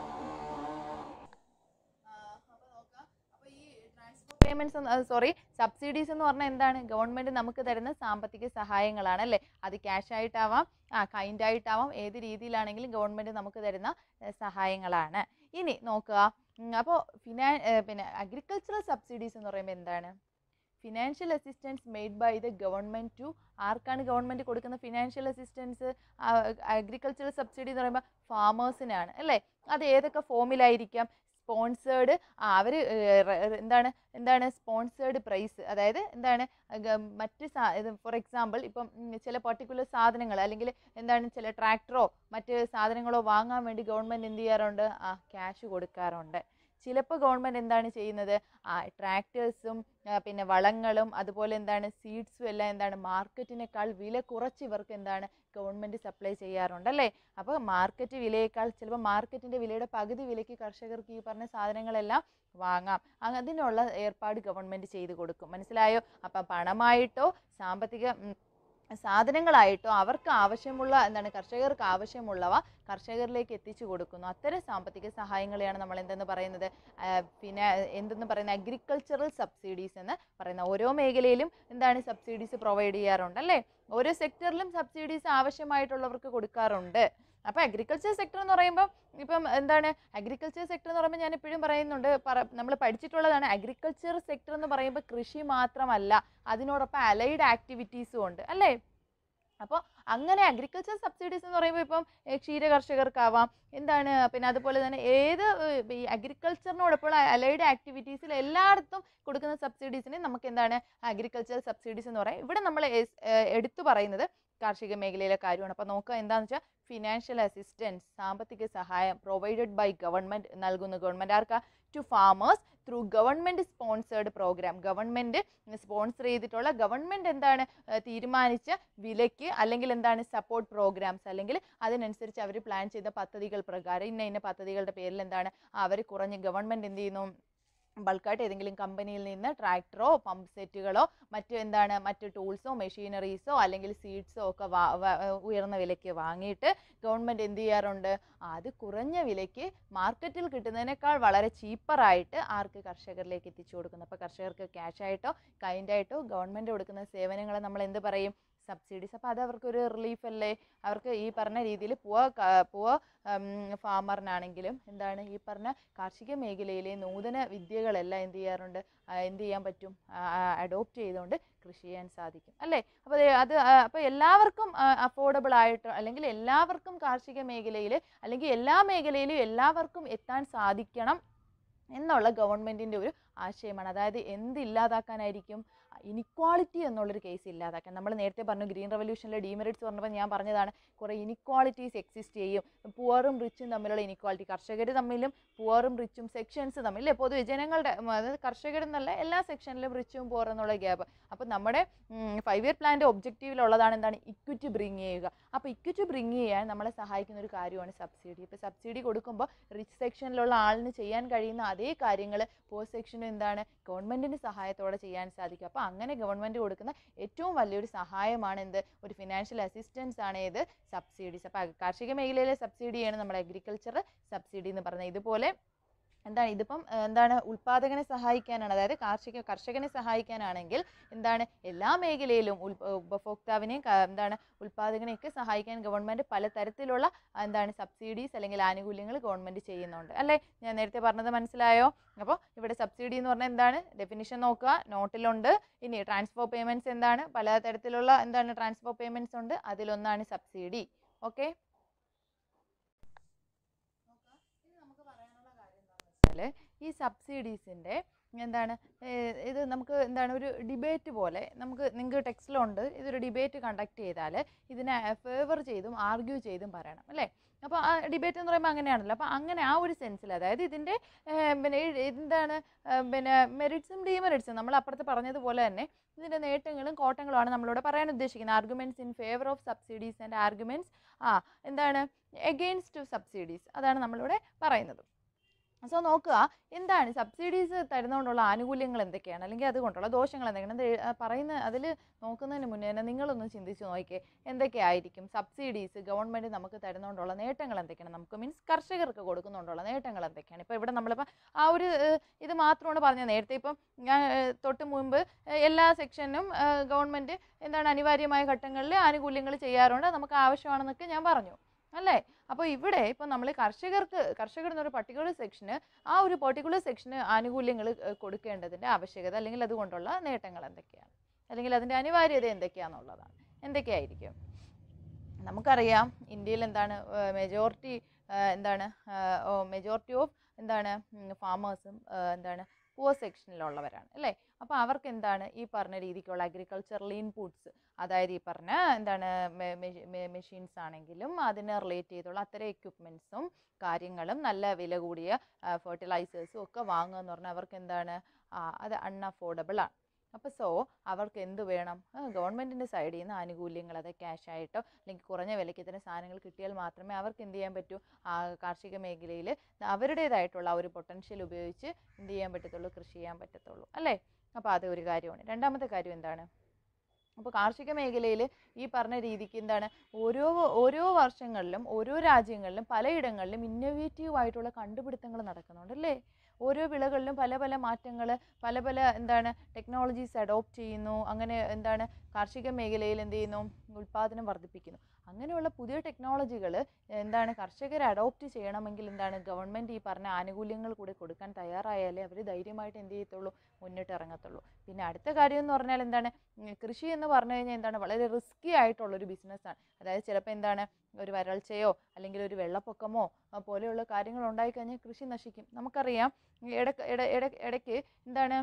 പേയ്മെന്റ്സ് സോറി സബ്സിഡീസ് എന്ന് പറഞ്ഞാൽ എന്താണ് ഗവൺമെന്റ് നമുക്ക് തരുന്ന സാമ്പത്തിക സഹായങ്ങളാണ് അല്ലേ അത് ക്യാഷ് ആയിട്ടാവാം ആ കൈൻഡ് ആയിട്ടാവാം ഏത് രീതിയിലാണെങ്കിലും ഗവൺമെന്റ് നമുക്ക് തരുന്ന ഏ, സഹായങ്ങളാണ് ഇനി നോക്കുക അപ്പോൾ ഫിനാ ഏ, പിന്നെ അഗ്രികൾച്ചറൽ സബ്സിഡീസ് എന്ന് പറയുമ്പോൾ എന്താണ് financial assistance made by the government to ആർക്കാണ് ഗവൺമെൻറ് കൊടുക്കുന്ന ഫിനാൻഷ്യൽ അസിസ്റ്റൻസ് അഗ്രികൾച്ചറൽ സബ്സിഡി എന്ന് പറയുമ്പോൾ ഫാമേഴ്സിനാണ് അല്ലേ അത് ഏതൊക്കെ ഫോമിലായിരിക്കാം സ്പോൺസേർഡ് അവർ എന്താണ് എന്താണ് സ്പോൺസേർഡ് പ്രൈസ് അതായത് എന്താണ് ഗ- മറ്റ് സാ ഇത് ഫോർ എക്സാമ്പിൾ ഇപ്പം ഉം, ചില പർട്ടിക്കുലർ സാധനങ്ങൾ അല്ലെങ്കിൽ എന്താണ് ചില ട്രാക്ടറോ മറ്റ് സാധനങ്ങളോ വാങ്ങാൻ വേണ്ടി ഗവൺമെൻറ് എന്ത് ചെയ്യാറുണ്ട് ആ ക്യാഷ് കൊടുക്കാറുണ്ട് ചിലപ്പോൾ ഗവൺമെൻറ് എന്താണ് ചെയ്യുന്നത് ആ ട്രാക്ടേഴ്സും പിന്നെ വളങ്ങളും അതുപോലെ എന്താണ് സീഡ്സും എല്ലാം എന്താണ് മാർക്കറ്റിനേക്കാൾ വില കുറച്ച് ഇവർക്ക് എന്താണ് ഗവൺമെൻറ് സപ്ലൈ ചെയ്യാറുണ്ട് അല്ലേ അപ്പോൾ മാർക്കറ്റ് വിലയേക്കാൾ ചിലപ്പോൾ മാർക്കറ്റിൻ്റെ വിലയുടെ പകുതി വിലയ്ക്ക് കർഷകർക്ക് ഈ പറഞ്ഞ സാധനങ്ങളെല്ലാം വാങ്ങാം അങ്ങ് അതിനുള്ള ഏർപ്പാട് ഗവൺമെൻറ് ചെയ്ത് കൊടുക്കും മനസ്സിലായോ അപ്പം പണമായിട്ടോ സാമ്പത്തിക ഉം, സാധനങ്ങളായിട്ടോ അവർക്ക് ആവശ്യമുള്ള എന്താണ് കർഷകർക്ക് ആവശ്യമുള്ളവ കർഷകരിലേക്ക് എത്തിച്ചു കൊടുക്കുന്നു അത്തരം സാമ്പത്തിക സഹായങ്ങളെയാണ് നമ്മൾ എന്തെന്ന് പറയുന്നത് ആ, പിന്നെ എന്തെന്ന് പറയുന്നത് അഗ്രികൾച്ചറൽ സബ്സിഡീസ് എന്ന് പറയുന്ന ഓരോ മേഖലയിലും എന്താണ് സബ്സിഡീസ് പ്രൊവൈഡ് ചെയ്യാറുണ്ട് അല്ലേ ഓരോ സെക്ടറിലും സബ്സിഡീസ് ആവശ്യമായിട്ടുള്ളവർക്ക് കൊടുക്കാറുണ്ട് അപ്പോൾ അഗ്രികൾച്ചർ സെക്ടർ എന്ന് പറയുമ്പോൾ ഇപ്പം എന്താണ് അഗ്രികൾച്ചർ സെക്ടർ എന്ന് പറയുമ്പോൾ ഞാൻ എപ്പോഴും പറയുന്നുണ്ട് നമ്മൾ പഠിച്ചിട്ടുള്ളതാണ് അഗ്രികൾച്ചർ സെക്ടർ എന്ന് പറയുമ്പോൾ കൃഷി മാത്രമല്ല അതിനോടൊപ്പം അലൈഡ് ആക്ടിവിറ്റീസും ഉണ്ട് അല്ലേ അപ്പോൾ അങ്ങനെ അഗ്രികൾച്ചർ സബ്സിഡീസ് എന്ന് പറയുമ്പോൾ ഇപ്പം ഏ, ക്ഷീര കർഷകർക്കാവാം എന്താണ് പിന്നെ അതുപോലെ തന്നെ ഏത് ഏ, ഈ അഗ്രികൾച്ചറിനോടൊപ്പം അലൈഡ് ആക്ടിവിറ്റീസിൽ എല്ലായിടത്തും കൊടുക്കുന്ന സബ്സിഡീസിനെ നമുക്ക് എന്താണ് അഗ്രികൾച്ചർ സബ്സിഡീസ് എന്ന് പറയും ഇവിടെ നമ്മൾ എടുത്തു പറയുന്നത് കാർഷിക മേഖലയിലെ കാര്യമാണ് അപ്പോൾ നോക്കുക എന്താണെന്ന് വെച്ചാൽ ഫിനാൻഷ്യൽ അസിസ്റ്റൻസ് സാമ്പത്തിക സഹായം പ്രൊവൈഡഡ് ബൈ ഗവൺമെൻറ് നൽകുന്നു ഗവൺമെൻറ് ആർക്കാ to farmers through government sponsored program government sponsor ചെയ്തിട്ടുള്ള ഗവൺമെൻറ് എന്താണ് ഏഹ് തീരുമാനിച്ച വിലയ്ക്ക് അല്ലെങ്കിൽ എന്താണ് സപ്പോർട്ട് പ്രോഗ്രാംസ് അല്ലെങ്കിൽ അതിനനുസരിച്ച് അവർ പ്ലാൻ ചെയ്ത പദ്ധതികൾ പ്രകാരം ഇന്ന ഇന്ന പദ്ധതികളുടെ പേരിൽ എന്താണ് അവർ കുറഞ്ഞ് ഗവൺമെൻറ് എന്ത് ചെയ്യുന്നു ബൾക്കായിട്ട് ഏതെങ്കിലും കമ്പനിയിൽ നിന്ന് ട്രാക്ടറോ പമ്പ് സെറ്റുകളോ മറ്റു എന്താണ് മറ്റു ടൂൾസോ മെഷീനറീസോ അല്ലെങ്കിൽ സീഡ്സോ ഒക്കെ വാ വാ- ഉയർന്ന വിലയ്ക്ക് വാങ്ങിയിട്ട് ഗവൺമെൻറ് എന്ത് ചെയ്യാറുണ്ട് അത് കുറഞ്ഞ വിലയ്ക്ക് മാർക്കറ്റിൽ കിട്ടുന്നതിനേക്കാൾ വളരെ ചീപ്പറായിട്ട് ആർക്ക് കർഷകരിലേക്ക് എത്തിച്ചു കൊടുക്കുന്നു അപ്പോൾ കർഷകർക്ക് ക്യാഷ് ആയിട്ടോ കൈൻഡായിട്ടോ ഗവൺമെൻറ് കൊടുക്കുന്ന സേവനങ്ങളെ നമ്മൾ എന്ത് പറയും സബ്സിഡീസ് അപ്പോൾ അത് അവർക്കൊരു റിലീഫ് അല്ലേ അവർക്ക് ഈ പറഞ്ഞ രീതിയിൽ പുവ പുവ ഫാമറിനാണെങ്കിലും എന്താണ് ഈ പറഞ്ഞ കാർഷിക മേഖലയിലെ നൂതന വിദ്യകളെല്ലാം എന്ത് ചെയ്യാറുണ്ട് ആ, എന്ത് ചെയ്യാൻ പറ്റും അഡോപ്റ്റ് ചെയ്തുകൊണ്ട് കൃഷി ചെയ്യാൻ സാധിക്കും അല്ലേ അപ്പോൾ അത് അപ്പോൾ എല്ലാവർക്കും അഫോർഡബിൾ ആയിട്ട് അല്ലെങ്കിൽ എല്ലാവർക്കും കാർഷിക മേഖലയിൽ അല്ലെങ്കിൽ എല്ലാ മേഖലയിലും എല്ലാവർക്കും എത്താൻ സാധിക്കണം എന്നുള്ള ഗവൺമെൻറ്റിൻ്റെ ഒരു ആശയമാണ് അതായത് എന്ത് ഇല്ലാതാക്കാനായിരിക്കും ഇനിക്വാളിറ്റി എന്നുള്ളൊരു കേസ് ഇല്ലാതാക്കാൻ നമ്മൾ നേരത്തെ പറഞ്ഞു ഗ്രീൻ റവല്യൂഷനിലെ ഡീമെറിറ്റ്സ് പറഞ്ഞപ്പോൾ ഞാൻ പറഞ്ഞതാണ് കുറേ ഇനിക്വാളിറ്റീസ് എക്സിസ്റ്റ് ചെയ്യും പുവറും റിച്ചും തമ്മിലുള്ള ഇനിക്വാളിറ്റി കർഷകർ തമ്മിലും പുവറും റിച്ചും സെക്ഷൻസ് തമ്മിൽ അല്ലേ പൊതുവെ ജനങ്ങളുടെ ഉം, അതായത് കർഷകരെന്നല്ല എല്ലാ സെക്ഷനിലും റിച്ചും പുവറും എന്നുള്ള ഗ്യാപ്പ് അപ്പോൾ നമ്മുടെ ഫൈവ് ഇയർ പ്ലാൻ്റെ ഒബ്ജക്റ്റീവിലുള്ളതാണ് എന്താണ് ഇക്വിറ്റി ബ്രിങ് ചെയ്യുക അപ്പോൾ ഇക്വിറ്റി ബ്രിങ് ചെയ്യാൻ നമ്മളെ സഹായിക്കുന്ന ഒരു കാര്യമാണ് സബ്സിഡി ഇപ്പോൾ സബ്സിഡി കൊടുക്കുമ്പോൾ റിച്ച് സെക്ഷനിലുള്ള ആളിന് ചെയ്യാൻ കഴിയുന്ന അതേ കാര്യങ്ങൾ പോർ സെക്ഷനും എന്താണ് ഗവൺമെൻറ്റിൻ്റെ സഹായത്തോടെ ചെയ്യാൻ സാധിക്കും അപ്പോൾ അങ്ങനെ ഗവൺമെൻറ് കൊടുക്കുന്ന ഏറ്റവും വലിയൊരു സഹായമാണ് എന്ത് ഒരു ഫിനാൻഷ്യൽ അസിസ്റ്റൻസ് ആണ് ഏത് സബ്സിഡീസ് അപ്പോൾ കാർഷിക മേഖലയിലെ സബ്സിഡിയാണ് നമ്മുടെ അഗ്രികൾച്ചർ സബ്സിഡി എന്ന് പറയുന്നത് ഇതുപോലെ എന്താണ് ഇതിപ്പം ഏഹ്, എന്താണ് ഉൽപാദകനെ സഹായിക്കാനാണ് അതായത് കാർഷിക കർഷകനെ സഹായിക്കാനാണെങ്കിൽ എന്താണ് എല്ലാ മേഖലയിലും ഉൽ ഉപഭോക്താവിനെയും ക- എന്താണ് ഉൽപാദകനെയൊക്കെ സഹായിക്കാൻ ഗവൺമെൻറ് പലതരത്തിലുള്ള ആ, എന്താണ് സബ്സിഡീസ് അല്ലെങ്കിൽ ആനുകൂല്യങ്ങൾ ഗവൺമെൻറ് ചെയ്യുന്നുണ്ട് അല്ലേ ഞാൻ നേരത്തെ പറഞ്ഞത് മനസ്സിലായോ അപ്പോൾ ഇവിടെ സബ്സിഡി എന്ന് പറഞ്ഞാൽ എന്താണ് ഡെഫിനിഷൻ നോക്കുക നോട്ടിലുണ്ട് ഇനി ട്രാൻസ്ഫർ പേയ്മെൻറ്റ്സ് എന്താണ് പലതരത്തിലുള്ള എന്താണ് ട്രാൻസ്ഫർ പേയ്മെൻറ്റ്സ് ഉണ്ട് അതിലൊന്നാണ് സബ്സിഡി ഓക്കെ വെച്ചാൽ ഈ സബ്സിഡീസിൻ്റെ എന്താണ് ഏഹ് ഇത് നമുക്ക് എന്താണ് ഒരു ഡിബേറ്റ് പോലെ നമുക്ക് നിങ്ങൾക്ക് ടെക്സ്റ്റിലുണ്ട് ഇതൊരു ഡിബേറ്റ് കണ്ടക്ട് ചെയ്താൽ ഇതിനെ ഫേവർ ചെയ്തും ആർഗ്യൂ ചെയ്തും പറയണം അല്ലേ അപ്പോൾ ആ ഡിബേറ്റ് എന്ന് പറയുമ്പോൾ അങ്ങനെയാണല്ലോ അപ്പോൾ അങ്ങനെ ആ ഒരു സെൻസിൽ അതായത് ഇതിൻ്റെ ഏഹ് പിന്നെ ഈ എന്താണ് ഏഹ് പിന്നെ മെറിറ്റ്സും ഡീമെറിറ്റ്സും നമ്മൾ അപ്പുറത്ത് പറഞ്ഞതുപോലെ തന്നെ ഇതിൻ്റെ നേട്ടങ്ങളും കോട്ടങ്ങളുമാണ് നമ്മളിവിടെ പറയാൻ ഉദ്ദേശിക്കുന്നത് arguments in favour of subsidies and arguments ആ എന്താണ് എഗെയിൻസ്റ്റ് സബ്സിഡീസ് അതാണ് നമ്മളിവിടെ പറയുന്നത് സോ നോക്കുക എന്താണ് സബ്സിഡീസ് തരുന്നതുകൊണ്ടുള്ള ആനുകൂല്യങ്ങൾ എന്തൊക്കെയാണ് അല്ലെങ്കിൽ അതുകൊണ്ടുള്ള ദോഷങ്ങൾ എന്തൊക്കെയാണ് അത് എഴു- ആ പറയുന്ന അതിൽ നോക്കുന്നതിന് മുന്നേ തന്നെ നിങ്ങളൊന്ന് ചിന്തിച്ച് നോക്കിയേ എന്തൊക്കെയായിരിക്കും സബ്സിഡീസ് ഗവൺമെൻറ് നമുക്ക് തരുന്നതുകൊണ്ടുള്ള നേട്ടങ്ങൾ എന്തൊക്കെയാണ് നമുക്ക് മീൻസ് കർഷകർക്ക് കൊടുക്കുന്നുണ്ടുള്ള നേട്ടങ്ങൾ എന്തൊക്കെയാണ് ഇപ്പോൾ ഇവിടെ നമ്മളിപ്പോൾ ആ ഒരു ഏഹ്, ഇത് മാത്രമാണ് പറഞ്ഞത് നേരത്തെ ഇപ്പം ഞാൻ ഏഹ്, തൊട്ട് മുമ്പ് ഏഹ്, എല്ലാ സെക്ഷനും ഗവൺമെൻറ് എന്താണ് അനിവാര്യമായ ഘട്ടങ്ങളിൽ ആനുകൂല്യങ്ങൾ ചെയ്യാറുണ്ട് അത് നമുക്ക് ആവശ്യമാണെന്നൊക്കെ ഞാൻ പറഞ്ഞു അല്ലേ അപ്പോൾ ഇവിടെ ഇപ്പം നമ്മൾ കർഷകർക്ക് കർഷകർ എന്നൊരു പർട്ടിക്കുലർ സെക്ഷന് ആ ഒരു പർട്ടിക്കുലർ സെക്ഷന് ആനുകൂല്യങ്ങൾ കൊടുക്കേണ്ടതിൻ്റെ ആവശ്യകത അല്ലെങ്കിൽ അതുകൊണ്ടുള്ള നേട്ടങ്ങൾ എന്തൊക്കെയാണ് അല്ലെങ്കിൽ അതിൻ്റെ അനിവാര്യത എന്തൊക്കെയാണെന്നുള്ളതാണ് എന്തൊക്കെയായിരിക്കും നമുക്കറിയാം ഇന്ത്യയിൽ എന്താണ് മെജോറിറ്റി എന്താണ് മെജോറിറ്റി ഓഫ് എന്താണ് ഫാമേഴ്സും എന്താണ് പുവർ സെക്ഷനിലുള്ളവരാണ് അല്ലേ അപ്പോൾ അവർക്ക് എന്താണ് ഈ പറഞ്ഞ രീതിക്കുള്ള അഗ്രികൾച്ചറൽ ഇൻപുട്സ് അതായത് ഈ പറഞ്ഞ എന്താണ് മെഷീൻസ് ആണെങ്കിലും അതിന് റിലേറ്റ് ചെയ്തുള്ള അത്തരം എക്യുപ്മെൻറ്റ്സും കാര്യങ്ങളും നല്ല വില കൂടിയ ഫെർട്ടിലൈസേഴ്സും ഒക്കെ വാങ്ങുക എന്ന് പറഞ്ഞാൽ അവർക്ക് എന്താണ് ആ, അത് അൺഅഫോർഡബിൾ ആണ് അപ്പോൾ സോ അവർക്ക് എന്ത് വേണം ഗവൺമെൻറ്റിൻ്റെ സൈഡിൽ നിന്ന് ആനുകൂല്യങ്ങൾ അത് ക്യാഷ് ആയിട്ടോ അല്ലെങ്കിൽ കുറഞ്ഞ വിലയ്ക്ക് തന്നെ സാധനങ്ങൾ കിട്ടിയാൽ മാത്രമേ അവർക്ക് എന്ത് ചെയ്യാൻ പറ്റൂ ആ കാർഷിക മേഖലയിൽ അവരുടേതായിട്ടുള്ള ആ ഒരു പൊട്ടൻഷ്യൽ ഉപയോഗിച്ച് എന്ത് ചെയ്യാൻ പറ്റത്തുള്ളൂ കൃഷി ചെയ്യാൻ പറ്റത്തുള്ളൂ അല്ലേ അപ്പോൾ അത് ഒരു കാര്യമാണ് രണ്ടാമത്തെ കാര്യം എന്താണ് അപ്പോൾ കാർഷിക മേഖലയിൽ ഈ പറഞ്ഞ രീതിക്ക് എന്താണ് ഓരോ ഓരോ വർഷങ്ങളിലും ഓരോ രാജ്യങ്ങളിലും പലയിടങ്ങളിലും ഇന്നോവേറ്റീവ് ആയിട്ടുള്ള കണ്ടുപിടുത്തങ്ങൾ നടക്കുന്നുണ്ട് അല്ലേ ഓരോ വിളകളിലും പല പല മാറ്റങ്ങൾ പല പല എന്താണ് ടെക്നോളജീസ് അഡോപ്റ്റ് ചെയ്യുന്നു അങ്ങനെ എന്താണ് കാർഷിക മേഖലയിൽ എന്ത് ചെയ്യുന്നു ഉൽപ്പാദനം വർദ്ധിപ്പിക്കുന്നു അങ്ങനെയുള്ള പുതിയ ടെക്നോളജികൾ എന്താണ് കർഷകർ അഡോപ്റ്റ് ചെയ്യണമെങ്കിൽ എന്താണ് ഗവൺമെൻറ് ഈ പറഞ്ഞ ആനുകൂല്യങ്ങൾ കൂടി കൊടുക്കാൻ തയ്യാറായാലേ അവർ ധൈര്യമായിട്ട് എന്ത് ചെയ്യത്തുള്ളൂ മുന്നിട്ട് ഇറങ്ങത്തുള്ളൂ പിന്നെ അടുത്ത കാര്യം എന്ന് പറഞ്ഞാൽ എന്താണ് ഉം, കൃഷി എന്ന് പറഞ്ഞു കഴിഞ്ഞാൽ എന്താണ് വളരെ റിസ്കി ആയിട്ടുള്ളൊരു ബിസിനസ്സാണ് അതായത് ചിലപ്പോൾ എന്താണ് ഒരു വരൾച്ചയോ അല്ലെങ്കിൽ ഒരു വെള്ളപ്പൊക്കമോ ആ, പോലെയുള്ള കാര്യങ്ങൾ ഉണ്ടായിക്കഴിഞ്ഞാൽ കൃഷി നശിക്കും നമുക്കറിയാം ഇടക്ക് ഇട ഇട ഇടയ്ക്ക് എന്താണ്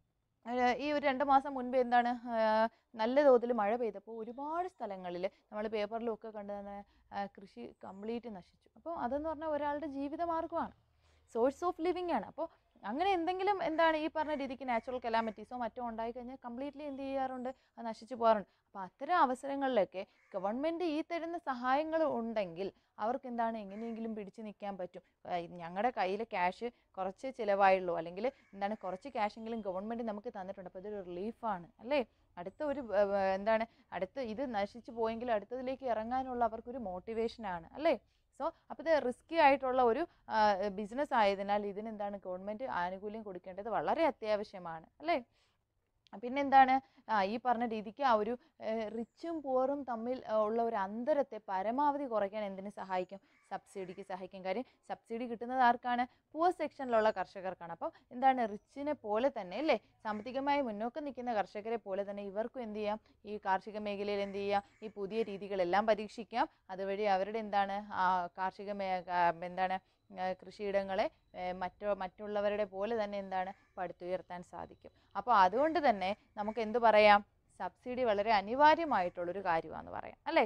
ഏഹ് ഈ ഒരു രണ്ട് മാസം മുൻപ് എന്താണ് ഏഹ് നല്ല തോതിൽ മഴ പെയ്തപ്പോൾ ഒരുപാട് സ്ഥലങ്ങളിൽ നമ്മൾ പേപ്പറിലും ഒക്കെ കണ്ടു തന്നെ ഏഹ് കൃഷി കംപ്ലീറ്റ് നശിച്ചു അപ്പോൾ അതെന്ന് പറഞ്ഞാൽ ഒരാളുടെ ജീവിതമാർഗ്ഗമാണ് സോഴ്സ് ഓഫ് ലിവിങ് ആണ് അപ്പോൾ അങ്ങനെ എന്തെങ്കിലും എന്താണ് ഈ പറഞ്ഞ രീതിക്ക് നാച്ചുറൽ കലാമിറ്റീസോ മറ്റോ ഉണ്ടായിക്കഴിഞ്ഞാൽ കംപ്ലീറ്റ്ലി എന്ത് ചെയ്യാറുണ്ട് അത് നശിച്ചു പോകാറുണ്ട് അപ്പോൾ അത്തരം അവസരങ്ങളിലൊക്കെ ഗവൺമെൻറ് ഈ തരുന്ന സഹായങ്ങൾ ഉണ്ടെങ്കിൽ അവർക്ക് എന്താണ് എങ്ങനെയെങ്കിലും പിടിച്ചു നിൽക്കാൻ പറ്റും ഞങ്ങളുടെ കയ്യിൽ ക്യാഷ് കുറച്ച് ചിലവായുള്ളൂ അല്ലെങ്കിൽ എന്താണ് കുറച്ച് ക്യാഷെങ്കിലും ഗവൺമെൻറ് നമുക്ക് തന്നിട്ടുണ്ട് അപ്പോൾ ഇതൊരു റിലീഫാണ് അല്ലേ അടുത്ത ഒരു വ- വ- എന്താണ് അടുത്ത ഇത് നശിച്ചു പോയെങ്കിൽ അടുത്തതിലേക്ക് ഇറങ്ങാനുള്ള അവർക്കൊരു മോട്ടിവേഷനാണ് അല്ലേ സോ അപ്പോൾ ഇത് റിസ്കി ആയിട്ടുള്ള ഒരു ബിസിനസ് ആയതിനാൽ ഇതിനെന്താണ് ഗവൺമെൻറ് ആനുകൂല്യം കൊടുക്കേണ്ടത് വളരെ അത്യാവശ്യമാണ് അല്ലേ പിന്നെന്താണ് ആ ഈ പറഞ്ഞ രീതിക്ക് ആ ഒരു റിച്ചും പുവറും തമ്മിൽ ആ, ഉള്ള ഒരു അന്തരത്തെ പരമാവധി കുറയ്ക്കാൻ എന്തിനു സഹായിക്കും സബ്സിഡിക്ക് സഹായിക്കും കാര്യം സബ്സിഡി കിട്ടുന്നത് ആർക്കാണ് പുവർ സെക്ഷനിലുള്ള കർഷകർക്കാണ് അപ്പോൾ എന്താണ് റിച്ചിനെ പോലെ തന്നെ അല്ലേ സാമ്പത്തികമായി മുന്നോക്കം നിൽക്കുന്ന കർഷകരെ പോലെ തന്നെ ഇവർക്കും എന്ത് ചെയ്യാം ഈ കാർഷിക മേഖലയിൽ എന്ത് ചെയ്യാം ഈ പുതിയ രീതികളെല്ലാം പരീക്ഷിക്കാം അതുവഴി അവരുടെ എന്താണ് ആ കാർഷിക മേ ആ, എന്താണ് ആ, കൃഷിയിടങ്ങളെ ഏ, മറ്റോ മറ്റുള്ളവരുടെ പോലെ തന്നെ എന്താണ് പടുത്തുയർത്താൻ സാധിക്കും അപ്പോൾ അതുകൊണ്ട് തന്നെ നമുക്ക് എന്ത് പറയാം സബ്സിഡി വളരെ അനിവാര്യമായിട്ടുള്ളൊരു കാര്യമാണെന്ന് പറയാം അല്ലേ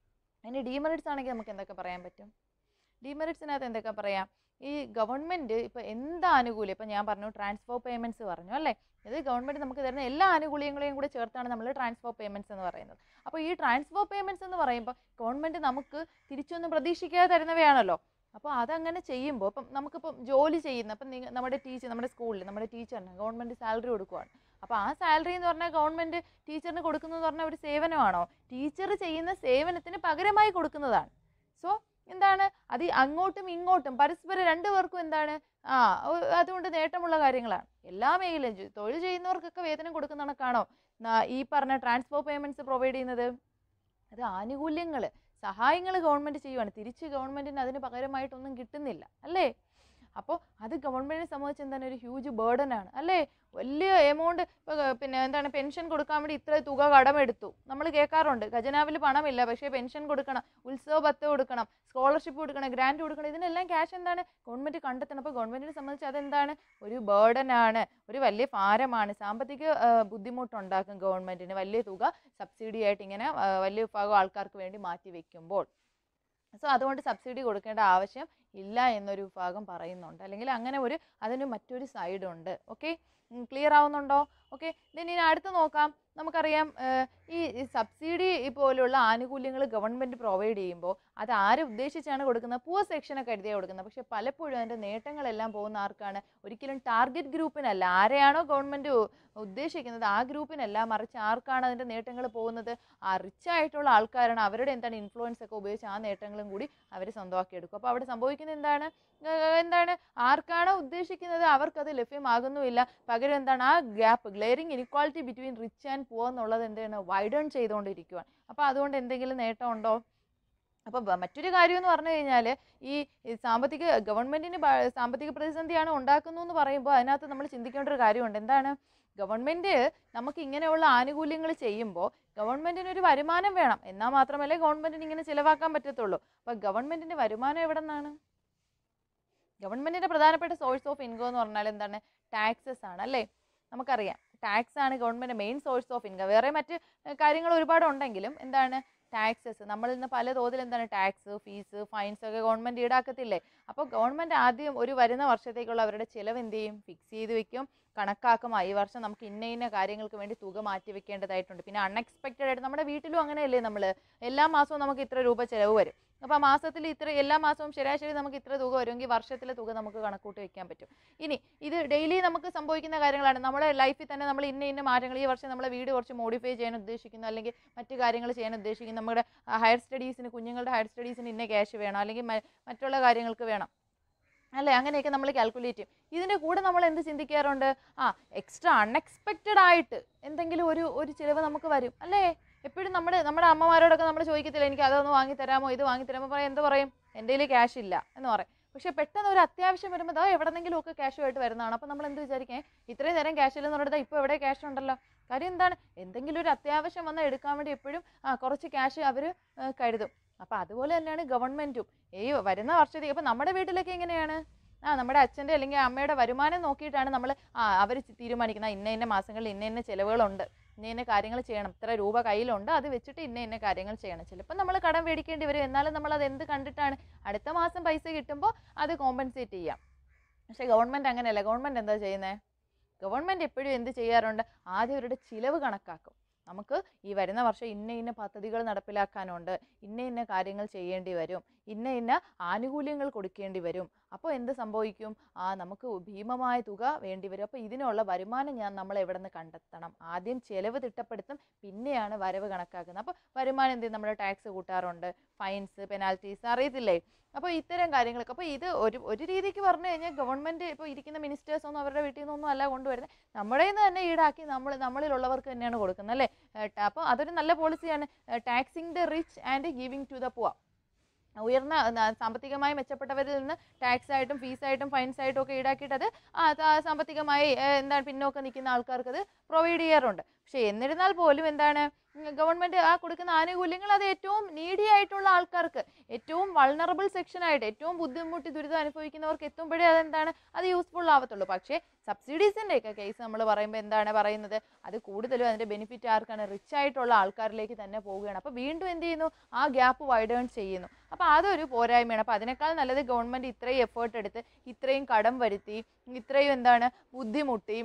ഇനി ഡീമെറിറ്റ്സ് ആണെങ്കിൽ നമുക്ക് എന്തൊക്കെ പറയാൻ പറ്റും ഡീമെറിറ്റ്സിനകത്ത് എന്തൊക്കെ പറയാം ഈ ഗവൺമെൻറ് ഇപ്പോൾ എന്ത് ആനുകൂല്യം ഇപ്പം ഞാൻ പറഞ്ഞു ട്രാൻസ്ഫർ പേയ്മെൻറ്റ്സ് പറഞ്ഞു അല്ലേ ഇത് ഗവൺമെൻറ് നമുക്ക് തരുന്ന എല്ലാ ആനുകൂല്യങ്ങളെയും കൂടി ചേർത്താണ് നമ്മൾ ട്രാൻസ്ഫർ പേയ്മെൻറ്റ്സ് എന്ന് പറയുന്നത് അപ്പോൾ ഈ ട്രാൻസ്ഫർ പേയ്മെൻറ്റ്സ് എന്ന് പറയുമ്പോൾ ഗവൺമെൻറ് നമുക്ക് തിരിച്ചൊന്നും പ്രതീക്ഷിക്കാതെ തരുന്നവയാണല്ലോ അപ്പോൾ അതങ്ങനെ ചെയ്യുമ്പോൾ ഇപ്പം നമുക്കിപ്പം ജോലി ചെയ്യുന്ന അപ്പം നിങ്ങൾ നമ്മുടെ ടീച്ചർ നമ്മുടെ സ്കൂളിൽ നമ്മുടെ ടീച്ചറിന് ഗവൺമെൻറ് സാലറി കൊടുക്കുവാണ് അപ്പോൾ ആ സാലറി എന്ന് പറഞ്ഞാൽ ഗവൺമെൻറ് ടീച്ചറിന് കൊടുക്കുന്നതെന്ന് പറഞ്ഞാൽ ഒരു സേവനമാണോ ടീച്ചർ ചെയ്യുന്ന സേവനത്തിന് പകരമായി കൊടുക്കുന്നതാണ് സോ എന്താണ് അത് ഈ അങ്ങോട്ടും ഇങ്ങോട്ടും പരസ്പരം രണ്ടു പേർക്കും എന്താണ് ആ ഒ- അതുകൊണ്ട് നേട്ടമുള്ള കാര്യങ്ങളാണ് എല്ലാ മേഖലയും ജോ- തൊഴിൽ ചെയ്യുന്നവർക്കൊക്കെ വേതനം കൊടുക്കുന്ന കണക്കാണോ ന- ഈ പറഞ്ഞ ട്രാൻസ്ഫർ പേയ്മെന്റ്സ് പ്രൊവൈഡ് ചെയ്യുന്നത് അത് ആനുകൂല്യങ്ങൾ സഹായങ്ങൾ ഗവൺമെൻറ് ചെയ്യുവാണ് തിരിച്ച് ഗവൺമെൻറ്റിന് അതിന് പകരമായിട്ടൊന്നും കിട്ടുന്നില്ല അല്ലേ അപ്പോൾ അത് ഗവൺമെൻറ്റിനെ സംബന്ധിച്ച് എന്താണ് ഒരു ഹ്യൂജ് ബേർഡൻ ആണ് അല്ലേ വലിയ എമൗണ്ട് പിന്നെ എന്താണ് പെൻഷൻ കൊടുക്കാൻ വേണ്ടി ഇത്ര തുക കടമെടുത്തു നമ്മൾ കേൾക്കാറുണ്ട് ഖജനാവിൽ പണമില്ല പക്ഷേ പെൻഷൻ കൊടുക്കണം ഉത്സവ ഭത്ത കൊടുക്കണം സ്കോളർഷിപ്പ് കൊടുക്കണം ഗ്രാൻഡ് കൊടുക്കണം ഇതിനെല്ലാം ക്യാഷ് എന്താണ് ഗവൺമെൻറ് കണ്ടെത്തണം അപ്പോൾ ഗവൺമെൻറ്റിനെ സംബന്ധിച്ച് അതെന്താണ് ഒരു ബേർഡൻ ആണ് ഒരു വലിയ ഭാരമാണ് സാമ്പത്തിക ആ, ബുദ്ധിമുട്ടുണ്ടാക്കും ഗവൺമെൻറ്റിന് വലിയ തുക സബ്സിഡി ആയിട്ട് ഇങ്ങനെ ആ, വലിയ വിഭാഗം ആൾക്കാർക്ക് വേണ്ടി മാറ്റി വെക്കുമ്പോൾ സോ അതുകൊണ്ട് സബ്സിഡി കൊടുക്കേണ്ട ആവശ്യം ഇല്ല എന്നൊരു വിഭാഗം പറയുന്നുണ്ട് അല്ലെങ്കിൽ അങ്ങനെ ഒരു അതിന് മറ്റൊരു സൈഡ് ഉണ്ട് ഓക്കെ ക്ലിയർ ആവുന്നുണ്ടോ ഓക്കെ ഇനി അടുത്ത് നോക്കാം നമുക്കറിയാം ഏഹ്, ഈ സബ്സിഡി പോലുള്ള ആനുകൂല്യങ്ങൾ ഗവൺമെൻറ് പ്രൊവൈഡ് ചെയ്യുമ്പോൾ അത് ആരെ ഉദ്ദേശിച്ചാണ് കൊടുക്കുന്നത് പൂവർ സെക്ഷനൊക്കെ എഴുതിയാണ് കൊടുക്കുന്നത് പക്ഷേ പലപ്പോഴും അതിൻ്റെ നേട്ടങ്ങളെല്ലാം പോകുന്ന ആർക്കാണ് ഒരിക്കലും ടാർഗറ്റ് ഗ്രൂപ്പിനല്ല ആരെയാണോ ഗവൺമെൻറ് ഉദ്ദേശിക്കുന്നത് ആ ഗ്രൂപ്പിനല്ല മറിച്ച് ആർക്കാണ് അതിൻ്റെ നേട്ടങ്ങൾ പോകുന്നത് ആ റിച്ച് ആയിട്ടുള്ള ആൾക്കാരാണ് അവരുടെ എന്താണ് ഇൻഫ്ലുവൻസ് ഒക്കെ ഉപയോഗിച്ച് ആ നേട്ടങ്ങളും കൂടി അവർ സ്വന്തമാക്കി എടുക്കും അപ്പോൾ അവിടെ സംഭവിക്കുന്നത് എന്താണ് ഏർ എന്താണ് ആർക്കാണോ ഉദ്ദേശിക്കുന്നത് അവർക്കത് ലഭ്യമാകുന്നുമില്ല പകരം എന്താണ് ആ gap glaring inequality between rich and poor എന്നുള്ളത് എന്താണ് വൈഡൺ ചെയ്തുകൊണ്ടിരിക്കുകയാണ് അപ്പോൾ അതുകൊണ്ട് എന്തെങ്കിലും നേട്ടമുണ്ടോ അപ്പോൾ മറ്റൊരു കാര്യം എന്ന് പറഞ്ഞു കഴിഞ്ഞാൽ ഈ ഈ സാമ്പത്തിക ഗവൺമെൻറ്റിന് സാമ്പത്തിക പ്രതിസന്ധിയാണ് ഉണ്ടാക്കുന്നു എന്ന് പറയുമ്പോൾ അതിനകത്ത് നമ്മൾ ചിന്തിക്കേണ്ട ഒരു കാര്യമുണ്ട് എന്താണ് ഗവൺമെൻറ് നമുക്ക് ഇങ്ങനെയുള്ള ആനുകൂല്യങ്ങൾ ചെയ്യുമ്പോൾ ഗവൺമെൻറ്റിന് ഒരു വരുമാനം വേണം എന്നാൽ മാത്രമല്ലേ ഗവൺമെൻറ്റിന് ഇങ്ങനെ ചിലവാക്കാൻ പറ്റത്തുള്ളൂ അപ്പോൾ ഗവൺമെൻറ്റിൻ്റെ വരുമാനം എവിടെ നിന്നാണ് ഗവൺമെൻറ്റിൻ്റെ പ്രധാനപ്പെട്ട സോഴ്സ് ഓഫ് ഇൻകം എന്ന് പറഞ്ഞാൽ എന്താണ് ടാക്സസ് ആണ് അല്ലേ നമുക്കറിയാം ടാക്സ് ആണ് government main source of income വേറെ മറ്റ് ഏർ, കാര്യങ്ങൾ ഒരുപാട് ഉണ്ടെങ്കിലും എന്താണ് ടാക്സസ് നമ്മളിൽ നിന്ന് പല തോതിൽ എന്താണ് ടാക്സ് ഫീസ് ഫൈൻസ് ഒക്കെ ഗവൺമെൻറ് ഈടാക്കത്തില്ലേ അപ്പോൾ ഗവൺമെൻറ് ആദ്യം ഒരു വരുന്ന വർഷത്തേക്കുള്ള അവരുടെ ചിലവ് എന്ത് ചെയ്യും ഫിക്സ് ചെയ്ത് വെക്കും കണക്കാക്കും ആ ഈ വർഷം നമുക്ക് ഇന്ന ഇന്ന കാര്യങ്ങൾക്ക് വേണ്ടി തുക മാറ്റി വെക്കേണ്ടതായിട്ടുണ്ട് പിന്നെ അൺഎക്സ്പെക്റ്റഡ് ആയിട്ട് നമ്മുടെ വീട്ടിലും അങ്ങനെയല്ലേ നമ്മൾ എല്ലാ മാസവും നമുക്ക് ഇത്ര രൂപ ചിലവ് വരും അപ്പോൾ ആ മാസത്തിൽ ഇത്ര എല്ലാ മാസവും ശരാശരി നമുക്ക് ഇത്ര തുക വരുമെങ്കിൽ വർഷത്തിലെ തുക നമുക്ക് കണക്കൂട്ടി വെക്കാൻ പറ്റും ഇനി ഇത് ഡെയിലി നമുക്ക് സംഭവിക്കുന്ന കാര്യങ്ങളാണ് നമ്മുടെ ലൈഫിൽ തന്നെ നമ്മൾ ഇന്ന ഇന്ന മാറ്റങ്ങൾ ഈ വർഷം നമ്മളെ വീട് കുറച്ച് മോഡിഫൈ ചെയ്യാൻ ഉദ്ദേശിക്കുന്നു അല്ലെങ്കിൽ മറ്റു കാര്യങ്ങൾ ചെയ്യാൻ ഉദ്ദേശിക്കുന്നു നമ്മുടെ ഹയർ സ്റ്റഡീസിന് കുഞ്ഞുങ്ങളുടെ ഹയർ സ്റ്റഡീസിന് ഇന്ന ക്യാഷ് വേണം അല്ലെങ്കിൽ മ- മറ്റുള്ള കാര്യങ്ങൾക്ക് വേണം അല്ലേ അങ്ങനെയൊക്കെ നമ്മൾ കാൽക്കുലേറ്റ് ചെയ്യും ഇതിൻ്റെ കൂടെ നമ്മൾ എന്ത് ചിന്തിക്കാറുണ്ട് ആ എക്സ്ട്രാ അൺഎക്സ്പെക്റ്റഡ് ആയിട്ട് എന്തെങ്കിലും ഒരു ഒരു ചിലവ് നമുക്ക് വരും അല്ലേ എപ്പോഴും നമ്മുടെ നമ്മുടെ അമ്മമാരോടൊക്കെ നമ്മൾ ചോദിക്കത്തില്ല എനിക്ക് അതൊന്ന് വാങ്ങി തരാമോ ഇത് വാങ്ങി തരാമോ പറയാം എന്ത് പറയും എൻ്റെ കയ്യിൽ ക്യാഷ് ഇല്ല എന്ന് പറയും പക്ഷേ പെട്ടെന്ന് ഒരു അത്യാവശ്യം വരുമ്പോൾ ദാ എവിടെന്നെങ്കിലും ഒക്കെ ക്യാഷുമായിട്ട് വരുന്നതാണ് അപ്പോൾ നമ്മൾ എന്ത് വിചാരിക്കേ ഇത്രയും നേരം ക്യാഷ് ഇല്ലെന്ന് പറഞ്ഞാൽ ഇപ്പോൾ എവിടെ ക്യാഷ് ഉണ്ടല്ലോ കാര്യം എന്താണ് എന്തെങ്കിലും ഒരു അത്യാവശ്യം വന്നാൽ എടുക്കാൻ വേണ്ടി എപ്പോഴും ആ കുറച്ച് ക്യാഷ് അവർ കരുതും അപ്പോൾ അതുപോലെ തന്നെയാണ് ഗവൺമെൻറ്റും ഈ വരുന്ന വർഷത്തേക്ക് അപ്പോൾ നമ്മുടെ വീട്ടിലൊക്കെ എങ്ങനെയാണ് ആ നമ്മുടെ അച്ഛൻ്റെ അല്ലെങ്കിൽ അമ്മയുടെ വരുമാനം നോക്കിയിട്ടാണ് നമ്മൾ ആ അവർ തീരുമാനിക്കുന്നത് ഇന്ന ഇന്ന മാസങ്ങളിൽ ഇന്ന ഇന്ന ചിലവുകളുണ്ട് ഇന്ന ഇന്ന കാര്യങ്ങൾ ചെയ്യണം ഇത്ര രൂപ കയ്യിലുണ്ട് അത് വെച്ചിട്ട് ഇന്ന ഇന്ന കാര്യങ്ങൾ ചെയ്യണം ചിലപ്പോൾ നമ്മൾ കടം മേടിക്കേണ്ടി വരും എന്നാലും നമ്മൾ അത് എന്ത് കണ്ടിട്ടാണ് അടുത്ത മാസം പൈസ കിട്ടുമ്പോൾ അത് കോമ്പൻസേറ്റ് ചെയ്യാം പക്ഷേ ഗവൺമെൻറ് അങ്ങനെയല്ല ഗവൺമെൻറ് എന്താ ചെയ്യുന്നത് ഗവൺമെൻറ് എപ്പോഴും എന്ത് ചെയ്യാറുണ്ട് ആദ്യം അവരുടെ ചിലവ് കണക്കാക്കും നമുക്ക് ഈ വരുന്ന വർഷം ഇന്ന ഇന്ന പദ്ധതികൾ നടപ്പിലാക്കാനുണ്ട് ഇന്ന ഇന്ന കാര്യങ്ങൾ ചെയ്യേണ്ടി വരും ഇന്ന ഇന്ന ആനുകൂല്യങ്ങൾ കൊടുക്കേണ്ടി വരും അപ്പോൾ എന്ത് സംഭവിക്കും ആ നമുക്ക് ഭീമമായ തുക വേണ്ടി വരും അപ്പോൾ ഇതിനുള്ള വരുമാനം ഞാൻ നമ്മൾ എവിടെ നിന്ന് കണ്ടെത്തണം ആദ്യം ചിലവ് തിട്ടപ്പെടുത്തും പിന്നെയാണ് വരവ് കണക്കാക്കുന്നത് അപ്പോൾ വരുമാനം എന്ത് ചെയ്യും നമ്മൾ ടാക്സ് കൂട്ടാറുണ്ട് ഫൈൻസ് പെനാൽറ്റീസ് അറിയത്തില്ലേ അപ്പോൾ ഇത്തരം കാര്യങ്ങളൊക്കെ അപ്പോൾ ഇത് ഒരു ഒരു രീതിക്ക് പറഞ്ഞു കഴിഞ്ഞാൽ ഗവൺമെൻറ് ഇപ്പോൾ ഇരിക്കുന്ന മിനിസ്റ്റേഴ്സ് ഒന്നും അവരുടെ വീട്ടിൽ നിന്നൊന്നും അല്ല കൊണ്ടുവരുന്നത് നമ്മുടെ നിന്ന് തന്നെ ഈടാക്കി നമ്മൾ നമ്മളിലുള്ളവർക്ക് തന്നെയാണ് കൊടുക്കുന്നത് അല്ലേ അപ്പോൾ അതൊരു നല്ല പോളിസിയാണ് taxing the rich and giving to the poor ഉയർന്ന ന- സാമ്പത്തികമായി മെച്ചപ്പെട്ടവരിൽ നിന്ന് ടാക്സ് ആയിട്ടും ഫീസായിട്ടും ഫൈൻസ് ആയിട്ടും ഒക്കെ ഈടാക്കിയിട്ട് അത് ആ ത- സാമ്പത്തികമായി ഏഹ്, എന്താണ് പിന്നോക്കം നിൽക്കുന്ന ആൾക്കാർക്ക് അത് പ്രൊവൈഡ് ചെയ്യാറുണ്ട് പക്ഷേ എന്നിരുന്നാൽ പോലും എന്താണ് ഗവൺമെൻറ് ആ കൊടുക്കുന്ന ആനുകൂല്യങ്ങൾ അത് ഏറ്റവും നീഡി ആയിട്ടുള്ള ആൾക്കാർക്ക് ഏറ്റവും വൾണറബിൾ സെക്ഷനായിട്ട് ഏറ്റവും ബുദ്ധിമുട്ടി ദുരിതം അനുഭവിക്കുന്നവർക്ക് എത്തുമ്പോഴേ അതെന്താണ് അത് യൂസ്ഫുൾ ആവത്തുള്ളൂ പക്ഷേ സബ്സിഡീസിൻ്റെ ഒക്കെ കേസ് നമ്മൾ പറയുമ്പോൾ എന്താണ് പറയുന്നത് അത് കൂടുതലും അതിൻ്റെ ബെനിഫിറ്റ് ആർക്കാണ് റിച്ച് ആയിട്ടുള്ള ആൾക്കാരിലേക്ക് തന്നെ പോവുകയാണ് അപ്പോൾ വീണ്ടും എന്ത് ചെയ്യുന്നു ആ ഗ്യാപ്പ് വൈഡേൺ ചെയ്യുന്നു അപ്പോൾ അതൊരു പോരായ്മയാണ് അപ്പോൾ അതിനേക്കാൾ നല്ലത് ഗവൺമെൻറ് ഇത്രയും എഫേർട്ട് എടുത്ത് ഇത്രയും കടം വരുത്തി ഇത്രയും എന്താണ് ബുദ്ധിമുട്ടി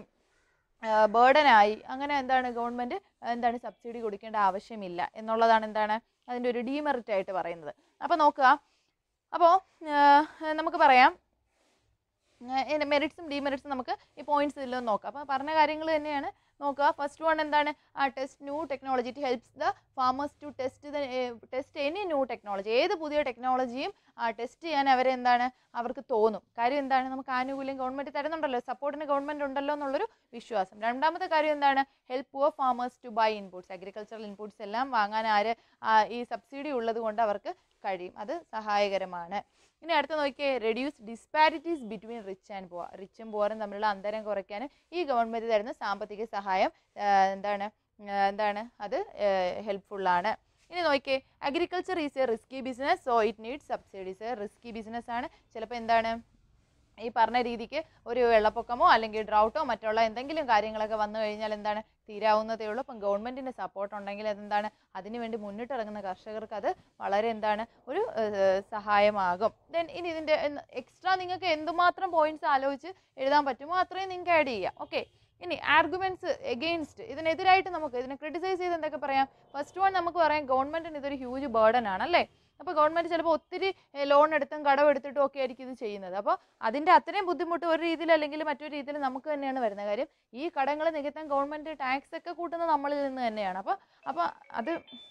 ബേർഡനായി അങ്ങനെ എന്താണ് ഗവൺമെൻറ് എന്താണ് സബ്സിഡി കൊടുക്കേണ്ട ആവശ്യമില്ല എന്നുള്ളതാണ് എന്താണ് അതിൻ്റെ ഒരു ഡീമെറിറ്റ് ആയിട്ട് പറയുന്നത് അപ്പോൾ നോക്കുക അപ്പോൾ നമുക്ക് പറയാം മെറിറ്റ്സും ഡിമെറിറ്റ്സും നമുക്ക് ഈ പോയിന്റ്സ് ഇതിലൊന്ന് നോക്കാം അപ്പോൾ പറഞ്ഞ കാര്യങ്ങൾ തന്നെയാണ് നോക്കുക ഫസ്റ്റ് വൺ എന്താണ് ആ test new technology it helps the farmers to test the test any new technology ഏത് പുതിയ ടെക്നോളജിയും ടെസ്റ്റ് ചെയ്യാൻ അവരെന്താണ് അവർക്ക് തോന്നും കാര്യം എന്താണ് നമുക്ക് ആനുകൂല്യം ഗവൺമെൻറ് തരുന്നുണ്ടല്ലോ സപ്പോർട്ടിന് ഗവൺമെൻറ് ഉണ്ടല്ലോ എന്നുള്ളൊരു വിശ്വാസം രണ്ടാമത്തെ കാര്യം എന്താണ് help poor farmers to buy inputs agricultural inputs എല്ലാം വാങ്ങാൻ ആര് ആ, ഈ സബ്സിഡി ഉള്ളത് കൊണ്ട് അവർക്ക് കഴിയും അത് സഹായകരമാണ് ഇനി അടുത്ത നോക്കിയേ reduce disparities between rich and poor റിച്ചും പുവറും തമ്മിലുള്ള അന്തരം കുറയ്ക്കാനും ഈ ഗവൺമെൻറ് തരുന്ന സാമ്പത്തിക സഹായം ആ, എന്താണ് ആ, എന്താണ് അത് ഹെൽപ്ഫുള്ളാണ് ഇനി നോക്കിയേ agriculture is a risky business so it needs subsidies risky business ആണ് ചിലപ്പോൾ എന്താണ് ഈ പറഞ്ഞ രീതിക്ക് ഒരു വെള്ളപ്പൊക്കമോ അല്ലെങ്കിൽ ഡ്രൗട്ടോ മറ്റുള്ള എന്തെങ്കിലും കാര്യങ്ങളൊക്കെ വന്നു കഴിഞ്ഞാൽ എന്താണ് തീരാവുന്നതേ ഉള്ളൂ അപ്പം ഗവൺമെൻറ്റിൻ്റെ സപ്പോർട്ട് ഉണ്ടെങ്കിൽ അതെന്താണ് അതിനുവേണ്ടി മുന്നിട്ടിറങ്ങുന്ന കർഷകർക്ക് അത് വളരെ എന്താണ് ഒരു ഏഹ്, സഹായമാകും ദെൻ ഇനി ഇതിൻ്റെ എക്സ്ട്രാ നിങ്ങൾക്ക് എന്തുമാത്രം പോയിന്റ്സ് ആലോചിച്ച് എഴുതാൻ പറ്റുമോ അത്രയും നിങ്ങൾക്ക് ആഡ് ചെയ്യാം ഓക്കെ ഇനി ആർഗ്യുമെന്റ്സ് എഗെയിൻസ്റ്റ് ഇതിനെതിരായിട്ട് നമുക്ക് ഇതിനെ ക്രിട്ടിസൈസ് ചെയ്ത് എന്തൊക്കെ പറയാം ഫസ്റ്റ് വൺ നമുക്ക് പറയാം ഗവൺമെന്റിന് ഇതൊരു ഹ്യൂജ് ബേർഡൻ ആണ് അല്ലേ അപ്പോൾ ഗവൺമെന്റ് ചിലപ്പോൾ ഒത്തിരി ലോൺ എടുത്തും കടം എടുത്തിട്ടും ഒക്കെ ആയിരിക്കും ഇത് ചെയ്യുന്നത് അപ്പോൾ അതിൻ്റെ അത്രയും ബുദ്ധിമുട്ട് ഒരു രീതിയിൽ അല്ലെങ്കിൽ മറ്റൊരു രീതിയിൽ നമുക്ക് തന്നെയാണ് വരുന്ന കാര്യം ഈ കടങ്ങൾ നികത്താൻ ഗവൺമെന്റ് ടാക്സ് ഒക്കെ കൂട്ടുന്നത് നമ്മളിൽ നിന്ന് തന്നെയാണ് അപ്പോൾ അപ്പോൾ അത്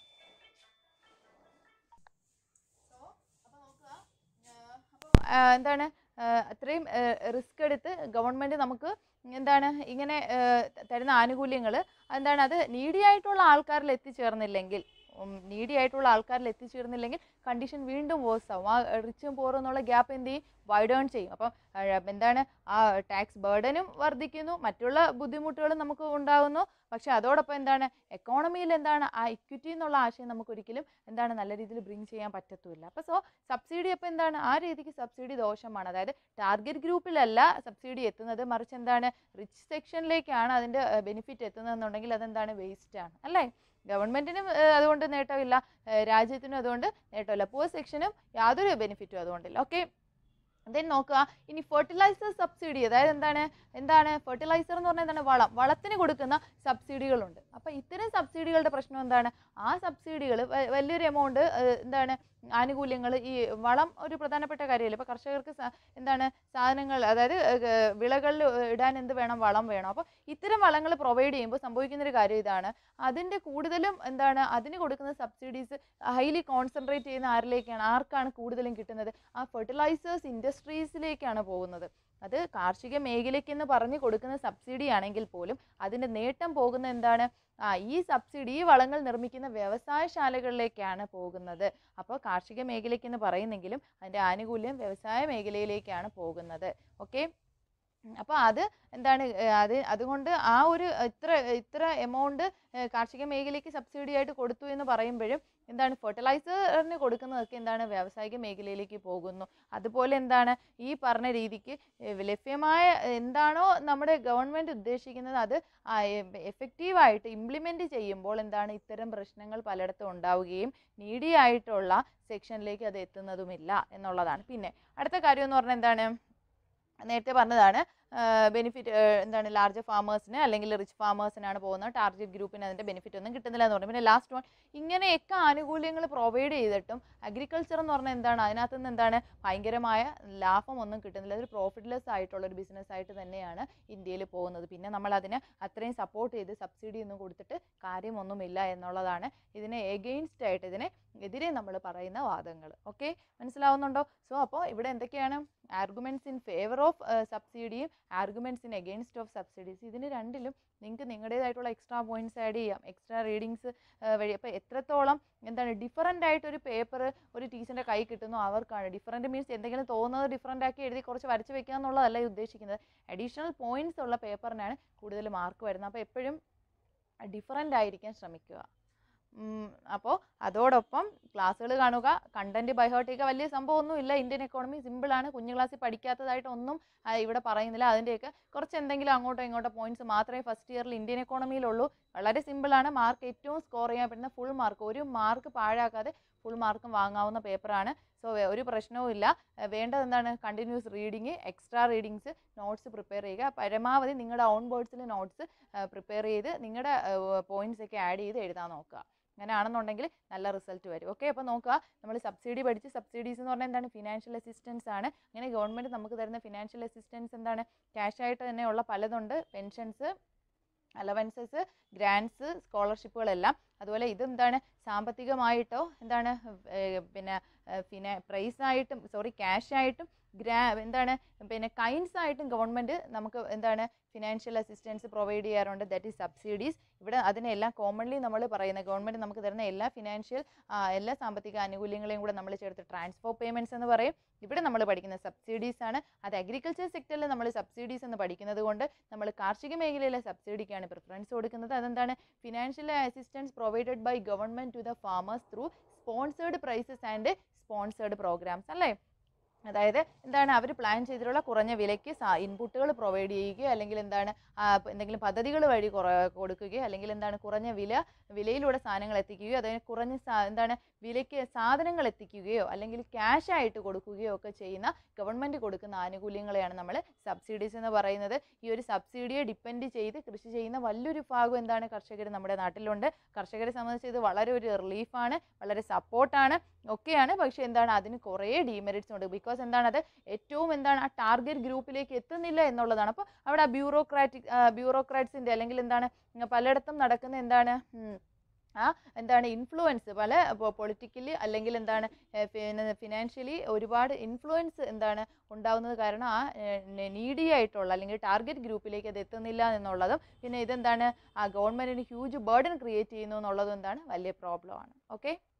ആ, എന്താണ് ആ, അത്രയും റിസ്ക് എടുത്ത് ഗവൺമെൻറ് നമുക്ക് എന്താണ് ഇങ്ങനെ ആ, തരുന്ന ആനുകൂല്യങ്ങൾ എന്താണ് അത് നീഡി ആയിട്ടുള്ള ആൾക്കാരിൽ എത്തിച്ചേർന്നില്ലെങ്കിൽ നീഡി ആയിട്ടുള്ള ആൾക്കാരിൽ എത്തിച്ചേർന്നില്ലെങ്കിൽ കണ്ടീഷൻ വീണ്ടും വേഴ്സ് ആവും ആ റിച്ചും പോറും എന്നുള്ള ഗ്യാപ്പ് എന്ത് ചെയ്യും വൈഡേൺ ചെയ്യും അപ്പം ആ, എന്താണ് ആ ടാക്സ് ബേർഡനും വർദ്ധിക്കുന്നു മറ്റുള്ള ബുദ്ധിമുട്ടുകളും നമുക്ക് ഉണ്ടാകുന്നു പക്ഷെ അതോടൊപ്പം എന്താണ് എക്കോണമിയിൽ എന്താണ് ആ ഇക്വിറ്റി എന്നുള്ള ആശയം നമുക്ക് ഒരിക്കലും എന്താണ് നല്ല രീതിയിൽ ബ്രിങ് ചെയ്യാൻ പറ്റത്തുമില്ല അപ്പോൾ സോ സബ്സിഡി അപ്പോൾ എന്താണ് ആ രീതിക്ക് സബ്സിഡി ദോഷമാണ് അതായത് ടാർഗറ്റ് ഗ്രൂപ്പിലല്ല സബ്സിഡി എത്തുന്നത് മറിച്ച് എന്താണ് റിച്ച് സെക്ഷനിലേക്കാണ് അതിൻ്റെ ബെനിഫിറ്റ് എത്തുന്നതെന്നുണ്ടെങ്കിൽ അതെന്താണ് വേസ്റ്റ് ആണ് അല്ലേ ഗവൺമെൻറ്റിനും അതുകൊണ്ട് നേട്ടമില്ല ഏഹ് രാജ്യത്തിനും അതുകൊണ്ട് നേട്ടമില്ല പൂർ സെക്ഷനും യാതൊരു ബെനിഫിറ്റും അതുകൊണ്ടില്ല ഓക്കെ ദെൻ നോക്കുക ഇനി ഫെർട്ടിലൈസർ സബ്സിഡി അതായത് എന്താണ് എന്താണ് ഫെർട്ടിലൈസർ എന്ന് പറഞ്ഞാൽ എന്താണ് വളം വളത്തിന് കൊടുക്കുന്ന സബ്സിഡികളുണ്ട് അപ്പോൾ ഇത്തരം സബ്സിഡികളുടെ പ്രശ്നം എന്താണ് ആ സബ്സിഡികൾ വലിയൊരു എമൗണ്ട് എന്താണ് ആനുകൂല്യങ്ങൾ ഈ വളം ഒരു പ്രധാനപ്പെട്ട കാര്യമല്ല ഇപ്പോൾ കർഷകർക്ക് സ- എന്താണ് സാധനങ്ങൾ അതായത് ഏഹ് വിളകളിൽ ഇടാൻ എന്ത് വേണം വളം വേണം അപ്പോൾ ഇത്തരം വളങ്ങൾ പ്രൊവൈഡ് ചെയ്യുമ്പോൾ സംഭവിക്കുന്നൊരു കാര്യം ഇതാണ് അതിൻ്റെ കൂടുതലും എന്താണ് അതിന് കൊടുക്കുന്ന സബ്സിഡീസ് ഹൈലി കോൺസെൻട്രേറ്റ് ചെയ്യുന്ന ആരിലേക്കാണ് ആർക്കാണ് കൂടുതലും കിട്ടുന്നത് ആ ഫെർട്ടിലൈസേഴ്സ് ഇൻഡസ്ട്രീസിലേക്കാണ് പോകുന്നത് അത് കാർഷിക മേഖലയ്ക്ക് എന്ന് പറഞ്ഞ് കൊടുക്കുന്ന സബ്സിഡി ആണെങ്കിൽ പോലും അതിൻ്റെ നേട്ടം പോകുന്ന എന്താണ് ആ ഈ സബ്സിഡി ഈ വളങ്ങൾ നിർമ്മിക്കുന്ന വ്യവസായശാലകളിലേക്കാണ് പോകുന്നത് അപ്പോൾ കാർഷിക മേഖലയ്ക്ക് എന്ന് പറയുന്നെങ്കിലും അതിൻ്റെ ആനുകൂല്യം വ്യവസായ മേഖലയിലേക്കാണ് പോകുന്നത് ഓക്കെ അപ്പോൾ അത് എന്താണ് ഏ, അത് അതുകൊണ്ട് ആ ഒരു ഇത്ര ഇത്ര എമൗണ്ട് കാർഷിക മേഖലയ്ക്ക് സബ്സിഡി ആയിട്ട് കൊടുത്തു എന്ന് പറയുമ്പോഴും എന്താണ് ഫെർട്ടിലൈസറിന് കൊടുക്കുന്നതൊക്കെ എന്താണ് വ്യാവസായിക മേഖലയിലേക്ക് പോകുന്നു അതുപോലെ എന്താണ് ഈ പറഞ്ഞ രീതിക്ക് ഏ, ലഭ്യമായ എന്താണോ നമ്മുടെ ഗവൺമെൻറ് ഉദ്ദേശിക്കുന്നത് അത് എഫക്റ്റീവായിട്ട് ഇംപ്ലിമെൻറ്റ് ചെയ്യുമ്പോൾ എന്താണ് ഇത്തരം പ്രശ്നങ്ങൾ പലയിടത്തും ഉണ്ടാവുകയും നീഡി ആയിട്ടുള്ള സെക്ഷനിലേക്ക് അത് എത്തുന്നതുമില്ല എന്നുള്ളതാണ് പിന്നെ അടുത്ത കാര്യം എന്ന് പറഞ്ഞാൽ എന്താണ് നേരത്തെ പറഞ്ഞതാണ് ബെനിഫിറ്റ് എന്താണ് ലാർജ് ഫാമേഴ്സിന് അല്ലെങ്കിൽ റിച്ച് ഫാമേഴ്സിനാണ് പോകുന്നത് ടാർഗറ്റ് ഗ്രൂപ്പിന് അതിൻ്റെ ബെനിഫിറ്റ് ഒന്നും കിട്ടുന്നില്ല എന്ന് പറഞ്ഞു പിന്നെ ലാസ്റ്റ് വൺ ഇങ്ങനെയൊക്കെ ആനുകൂല്യങ്ങൾ പ്രൊവൈഡ് ചെയ്തിട്ടും അഗ്രികൾച്ചർ എന്ന് പറഞ്ഞാൽ എന്താണ് അതിനകത്ത് നിന്ന് എന്താണ് ഭയങ്കരമായ ലാഭമൊന്നും കിട്ടുന്നില്ല അതൊരു പ്രോഫിറ്റ്ലെസ് ആയിട്ടുള്ള ഒരു ബിസിനസ് ആയിട്ട് തന്നെയാണ് ഇന്ത്യയിൽ പോകുന്നത് പിന്നെ നമ്മൾ അതിനെ അത്രയും സപ്പോർട്ട് ചെയ്ത് സബ്സിഡി ഒന്നും കൊടുത്തിട്ട് കാര്യമൊന്നുമില്ല എന്നുള്ളതാണ് ഇതിനെ എഗെയിൻസ്റ്റ് ആയിട്ട് ഇതിനെ എതിരെ നമ്മൾ പറയുന്ന വാദങ്ങൾ ഓക്കെ മനസ്സിലാവുന്നുണ്ടോ സോ അപ്പോൾ ഇവിടെ എന്തൊക്കെയാണ് ആർഗ്യുമെൻറ്റ്സ് ഇൻ ഫേവർ ഓഫ് സബ്സിഡിയും arguments in against of subsidies ഇതിന് രണ്ടിലും നിങ്ങൾക്ക് നിങ്ങളുടേതായിട്ടുള്ള എക്സ്ട്രാ പോയിന്റ്സ് ആഡ് ചെയ്യാം എക്സ്ട്രാ റീഡിങ്സ് വഴി അപ്പോൾ എത്രത്തോളം എന്താണ് ഡിഫറൻ്റ് ആയിട്ട് ഒരു പേപ്പർ ഒരു ടീച്ചറിൻ്റെ കൈ കിട്ടുന്നു അവർക്കാണ് ഡിഫറൻറ്റ് മീൻസ് എന്തെങ്കിലും തോന്നുന്നത് ഡിഫറൻ്റ് ആക്കി എഴുതി കുറച്ച് വരച്ച് വെക്കുക എന്നുള്ളതല്ല ഈ ഉദ്ദേശിക്കുന്നത് അഡീഷണൽ പോയിന്റ്സ് ഉള്ള പേപ്പറിനാണ് കൂടുതൽ മാർക്ക് വരുന്നത് അപ്പോൾ എപ്പോഴും ഡിഫറൻ്റ് ആയിരിക്കാൻ ശ്രമിക്കുക അപ്പോൾ അതോടൊപ്പം ക്ലാസ്സുകൾ കാണുക കണ്ടന്റ് ബൈഹോട്ടേക്ക് വലിയ സംഭവമൊന്നുമില്ല ഇന്ത്യൻ എക്കോണമി സിമ്പിളാണ് കുഞ്ഞു ക്ലാസ്സിൽ പഠിക്കാത്തതായിട്ടൊന്നും ആ, ഇവിടെ പറയുന്നില്ല അതിൻ്റെയൊക്കെ കുറച്ച് എന്തെങ്കിലും അങ്ങോട്ടോ ഇങ്ങോട്ടോ പോയിന്റ്സ് മാത്രമേ ഫസ്റ്റ് ഇയറിൽ ഇന്ത്യൻ എക്കോണമിയിലുള്ളൂ വളരെ സിമ്പിളാണ് മാർക്ക് ഏറ്റവും സ്കോർ ചെയ്യാൻ പറ്റുന്ന ഫുൾ മാർക്ക് ഒരു മാർക്ക് പാഴാക്കാതെ ഫുൾ മാർക്കും വാങ്ങാവുന്ന പേപ്പറാണ് സോ ഒരു പ്രശ്നവും ഇല്ല ഏഹ് വേണ്ടത് എന്താണ് continuous reading extra readings notes prepare ചെയ്യുക പരമാവധി നിങ്ങളുടെ ഓൺ ബേർഡ്സിൽ നോട്ട്സ് പ്രിപ്പയർ ചെയ്ത് നിങ്ങളുടെ പോയിന്റ്സ് ഒക്കെ ആഡ് ചെയ്ത് എഴുതാൻ നോക്കുക അങ്ങനെയാണെന്നുണ്ടെങ്കിൽ നല്ല റിസൾട്ട് വരും ഓക്കെ അപ്പോൾ നോക്കുക നമ്മൾ സബ്സിഡി പഠിച്ച് സബ്സിഡീസ് എന്ന് പറഞ്ഞാൽ എന്താണ് ഫിനാൻഷ്യൽ അസിസ്റ്റൻസ് ആണ് അങ്ങനെ ഗവൺമെൻറ് നമുക്ക് തരുന്ന ഫിനാൻഷ്യൽ അസിസ്റ്റൻസ് എന്താണ് ക്യാഷ് ആയിട്ട് തന്നെയുള്ള പലതുണ്ട് പെൻഷൻസ് അലവൻസസ് ഗ്രാൻസ് സ്കോളർഷിപ്പുകളെല്ലാം അതുപോലെ ഇതെന്താണ് സാമ്പത്തികമായിട്ടോ എന്താണ് ഏർ പിന്നെ ഫിനാ പ്രൈസ് ആയിട്ടും സോറി ക്യാഷ് ആയിട്ടും ഗ്രാ എന്താണ് പിന്നെ കൈൻസ് ആയിട്ടും ഗവൺമെൻറ് നമുക്ക് എന്താണ് ഫിനാൻഷ്യൽ അസിസ്റ്റൻസ് പ്രൊവൈഡ് ചെയ്യാറുണ്ട് ദാറ്റ് ഈസ് സബ്സിഡീസ് ഇവിടെ അതിനെല്ലാം കോമൺലി നമ്മൾ പറയുന്ന ഗവൺമെൻറ് നമുക്ക് തരുന്ന എല്ലാ ഫിനാൻഷ്യൽ എല്ലാ സാമ്പത്തിക ആനുകൂല്യങ്ങളെയും കൂടെ നമ്മൾ ചേർത്ത് ട്രാൻസ്ഫർ പേയ്മെൻറ്റ്സ് എന്ന് പറയും ഇവിടെ നമ്മൾ പഠിക്കുന്ന സബ്സിഡീസ് ആണ് അത് അഗ്രികൾച്ചർ സെക്ടറിൽ നമ്മൾ സബ്സിഡീസ് എന്ന് പഠിക്കുന്നത് കൊണ്ട് നമ്മൾ കാർഷിക മേഖലയിലെ സബ്സിഡിക്കാണ് പ്രിഫറൻസ് കൊടുക്കുന്നത് അതെന്താണ് financial assistance provided by government to the farmers through sponsored prices and sponsored programs അല്ലേ അതായത് എന്താണ് അവർ പ്ലാൻ ചെയ്തിട്ടുള്ള കുറഞ്ഞ വിലയ്ക്ക് ഇൻപുട്ടുകൾ പ്രൊവൈഡ് ചെയ്യുകയോ അല്ലെങ്കിൽ എന്താണ് ആ, പ- എന്തെങ്കിലും പദ്ധതികൾ വഴി കുറ കൊടുക്കുകയോ അല്ലെങ്കിൽ എന്താണ് കുറഞ്ഞ വില വിലയിലൂടെ സാധനങ്ങൾ എത്തിക്കുകയോ അതായത് കുറഞ്ഞ സാ- എന്താണ് വിലയ്ക്ക് സാധനങ്ങൾ എത്തിക്കുകയോ അല്ലെങ്കിൽ ക്യാഷ് ആയിട്ട് കൊടുക്കുകയോ ഒക്കെ ചെയ്യുന്ന ഗവൺമെൻറ് കൊടുക്കുന്ന ആനുകൂല്യങ്ങളെയാണ് നമ്മൾ സബ്സിഡീസ് എന്ന് പറയുന്നത് ഈ ഒരു സബ്സിഡിയെ ഡിപ്പെൻഡ് ചെയ്ത് കൃഷി ചെയ്യുന്ന വലിയൊരു ഭാഗം എന്താണ് കർഷകർ നമ്മുടെ നാട്ടിലുണ്ട് കർഷകരെ സംബന്ധിച്ച് ഇത് വളരെ ഒരു റിലീഫാണ് വളരെ സപ്പോർട്ടാണ് ഒക്കെയാണ് പക്ഷേ എന്താണ് അതിന് കുറേ ഡീമെറിറ്റ്സ് ഉണ്ട് ബിക്കോസ് എന്താണ് അത് ഏറ്റവും എന്താണ് ആ ടാർഗറ്റ് ഗ്രൂപ്പിലേക്ക് എത്തുന്നില്ല എന്നുള്ളതാണ് അപ്പോൾ അവിടെ ബ്യൂറോക്രാറ്റിക് ബ്യൂറോക്രാറ്റ്സിൻ്റെ അല്ലെങ്കിൽ എന്താണ് ഉം, പലയിടത്തും നടക്കുന്ന എന്താണ് ഉം, ആ എന്താണ് ഇൻഫ്ലുവൻസ് പല പൊളിറ്റിക്കലി അല്ലെങ്കിൽ എന്താണ് ഏർ പിന്നെ ഫിനാൻഷ്യലി ഒരുപാട് ഇൻഫ്ലുവൻസ് എന്താണ് ഉണ്ടാവുന്നത് കാരണം ആ നീഡി ആയിട്ടുള്ള അല്ലെങ്കിൽ ടാർഗറ്റ് ഗ്രൂപ്പിലേക്ക് അത് എത്തുന്നില്ല എന്നുള്ളതും പിന്നെ ഇതെന്താണ് ആ ഗവൺമെൻറ്റിന് ഹ്യൂജ് ബേർഡൻ ക്രിയേറ്റ് ചെയ്യുന്നു എന്നുള്ളതും എന്താണ് വലിയ പ്രോബ്ലം ആണ് ഓക്കെ